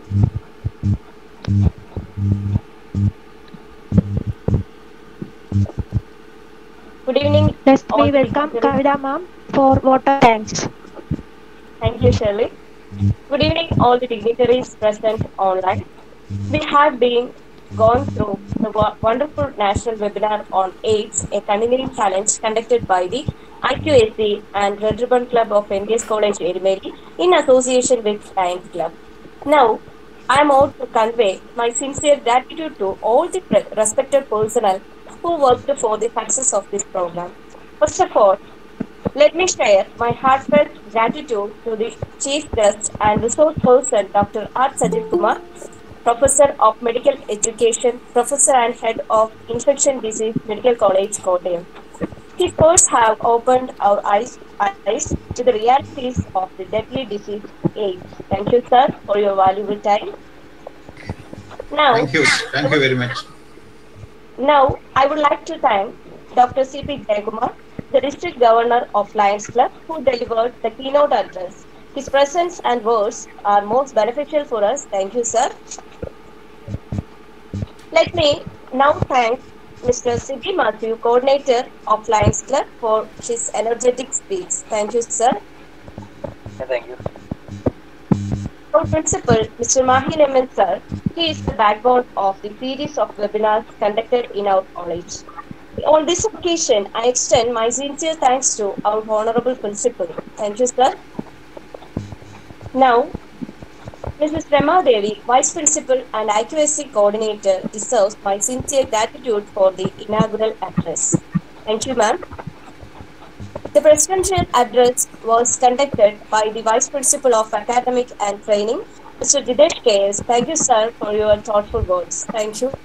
Good evening. Next, all we the welcome dignitaries. Kavita ma'am for water thanks. Thank you, Shirley. Good evening, all the dignitaries present online. We have been gone through the wo- wonderful national webinar on AIDS, a continuing challenge conducted by the IQAC and Red Ribbon Club of NDS College, Erimeri, in association with Lions Club. Now, I am out to convey my sincere gratitude to all the pre- respected personnel who worked for the success of this program. First of all, let me share my heartfelt gratitude to the Chief Guest and Resource Person Dr. R. Sajid Kumar, Professor of Medical Education, Professor and Head of Infection Disease Medical College, Kottayam. His words have opened our eyes, eyes to the realities of the deadly disease AIDS. Thank you, sir, for your valuable time. Now, Thank you. Thank you very much. now, I would like to thank Dr. C.P. Jayakumar, the District Governor of Lions Club, who delivered the keynote address. His presence and words are most beneficial for us. Thank you, sir. Let me now thank Mr. C.P. Matthew, Coordinator of Lions Club, for his energetic speech. Thank you, sir. Thank you. Our principal, Mr. Mahin Emin sir, he is the backbone of the series of webinars conducted in our college. On this occasion, I extend my sincere thanks to our honorable principal. Thank you, sir. Now, Mrs. Rema Devi, Vice Principal and IQSC Coordinator, deserves my sincere gratitude for the inaugural address. Thank you, ma'am. The presidential address was conducted by the Vice Principal of Academic and Training, Mr. Jidesh K.S. Thank you, sir, for your thoughtful words. Thank you.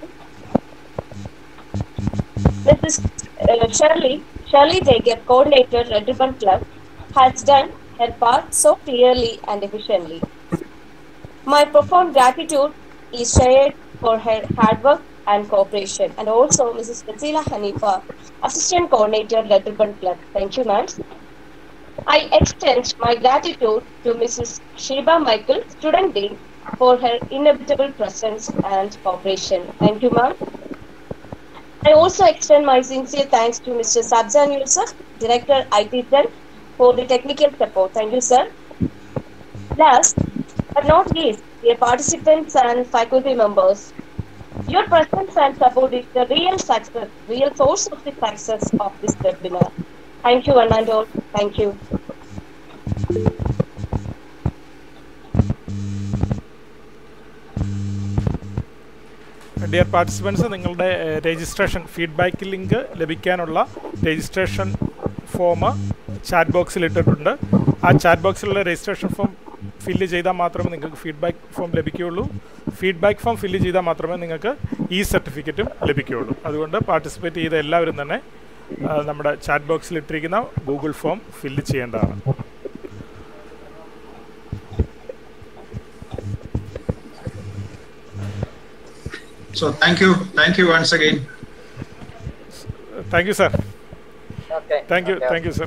Mrs. Uh, Shirley, Shirley Jacob, Coordinator, Red Ribbon Club, has done her part so clearly and efficiently. My profound gratitude is shared for her hard work and cooperation, and also Mrs. Fasila Hanifa, Assistant Coordinator, Red Ribbon Club. Thank you, ma'am. I extend my gratitude to Mrs. Sheba Michael, Student Dean, for her inevitable presence and cooperation. Thank you, ma'am. I also extend my sincere thanks to Mr. Sabzan Yusuf, Director IT Cell, for the technical support. Thank you, sir. Last but not least, dear participants and faculty members, your presence and support is the real success, real source of the success of this webinar. Thank you, one and all. Thank you. Dear participants നിങ്ങളുടെ registration feedback link ലഭിക്കാനുള്ള registration form chat ബോക്സിൽ ഇട്ടിട്ടുണ്ട് ആ chat ബോക്സിലുള്ള registration form fill ചെയ്താൽ മാത്രമേ നിങ്ങൾക്ക് feedback form ലഭിക്കുകയുള്ളൂ ഫീഡ്ബാക്ക് ഫോം ഫില്ല് ചെയ്താൽ മാത്രമേ നിങ്ങൾക്ക് ഈ സർട്ടിഫിക്കറ്റും ലഭിക്കുകയുള്ളൂ അതുകൊണ്ട് പാർട്ടിസിപ്പേറ്റ് ചെയ്ത എല്ലാവരും തന്നെ ആ, നമ്മുടെ ചാറ്റ് ബോക്സിൽ ഇട്ടിരിക്കുന്ന ഗൂഗിൾ ഫോം ഫില്ല് ചെയ്യേണ്ടതാണ് So thank you. Thank you once again. Thank you sir Okay. Thank you Okay. Thank you sir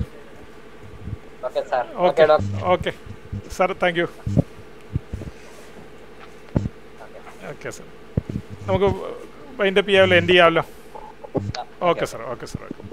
Okay, sir. Okay Okay, doctor. Okay sir thank you okay sir നമുക്ക് wind up ചെയ്യാമല്ലോ end ചെയ്യാമല്ലോ okay sir okay sir okay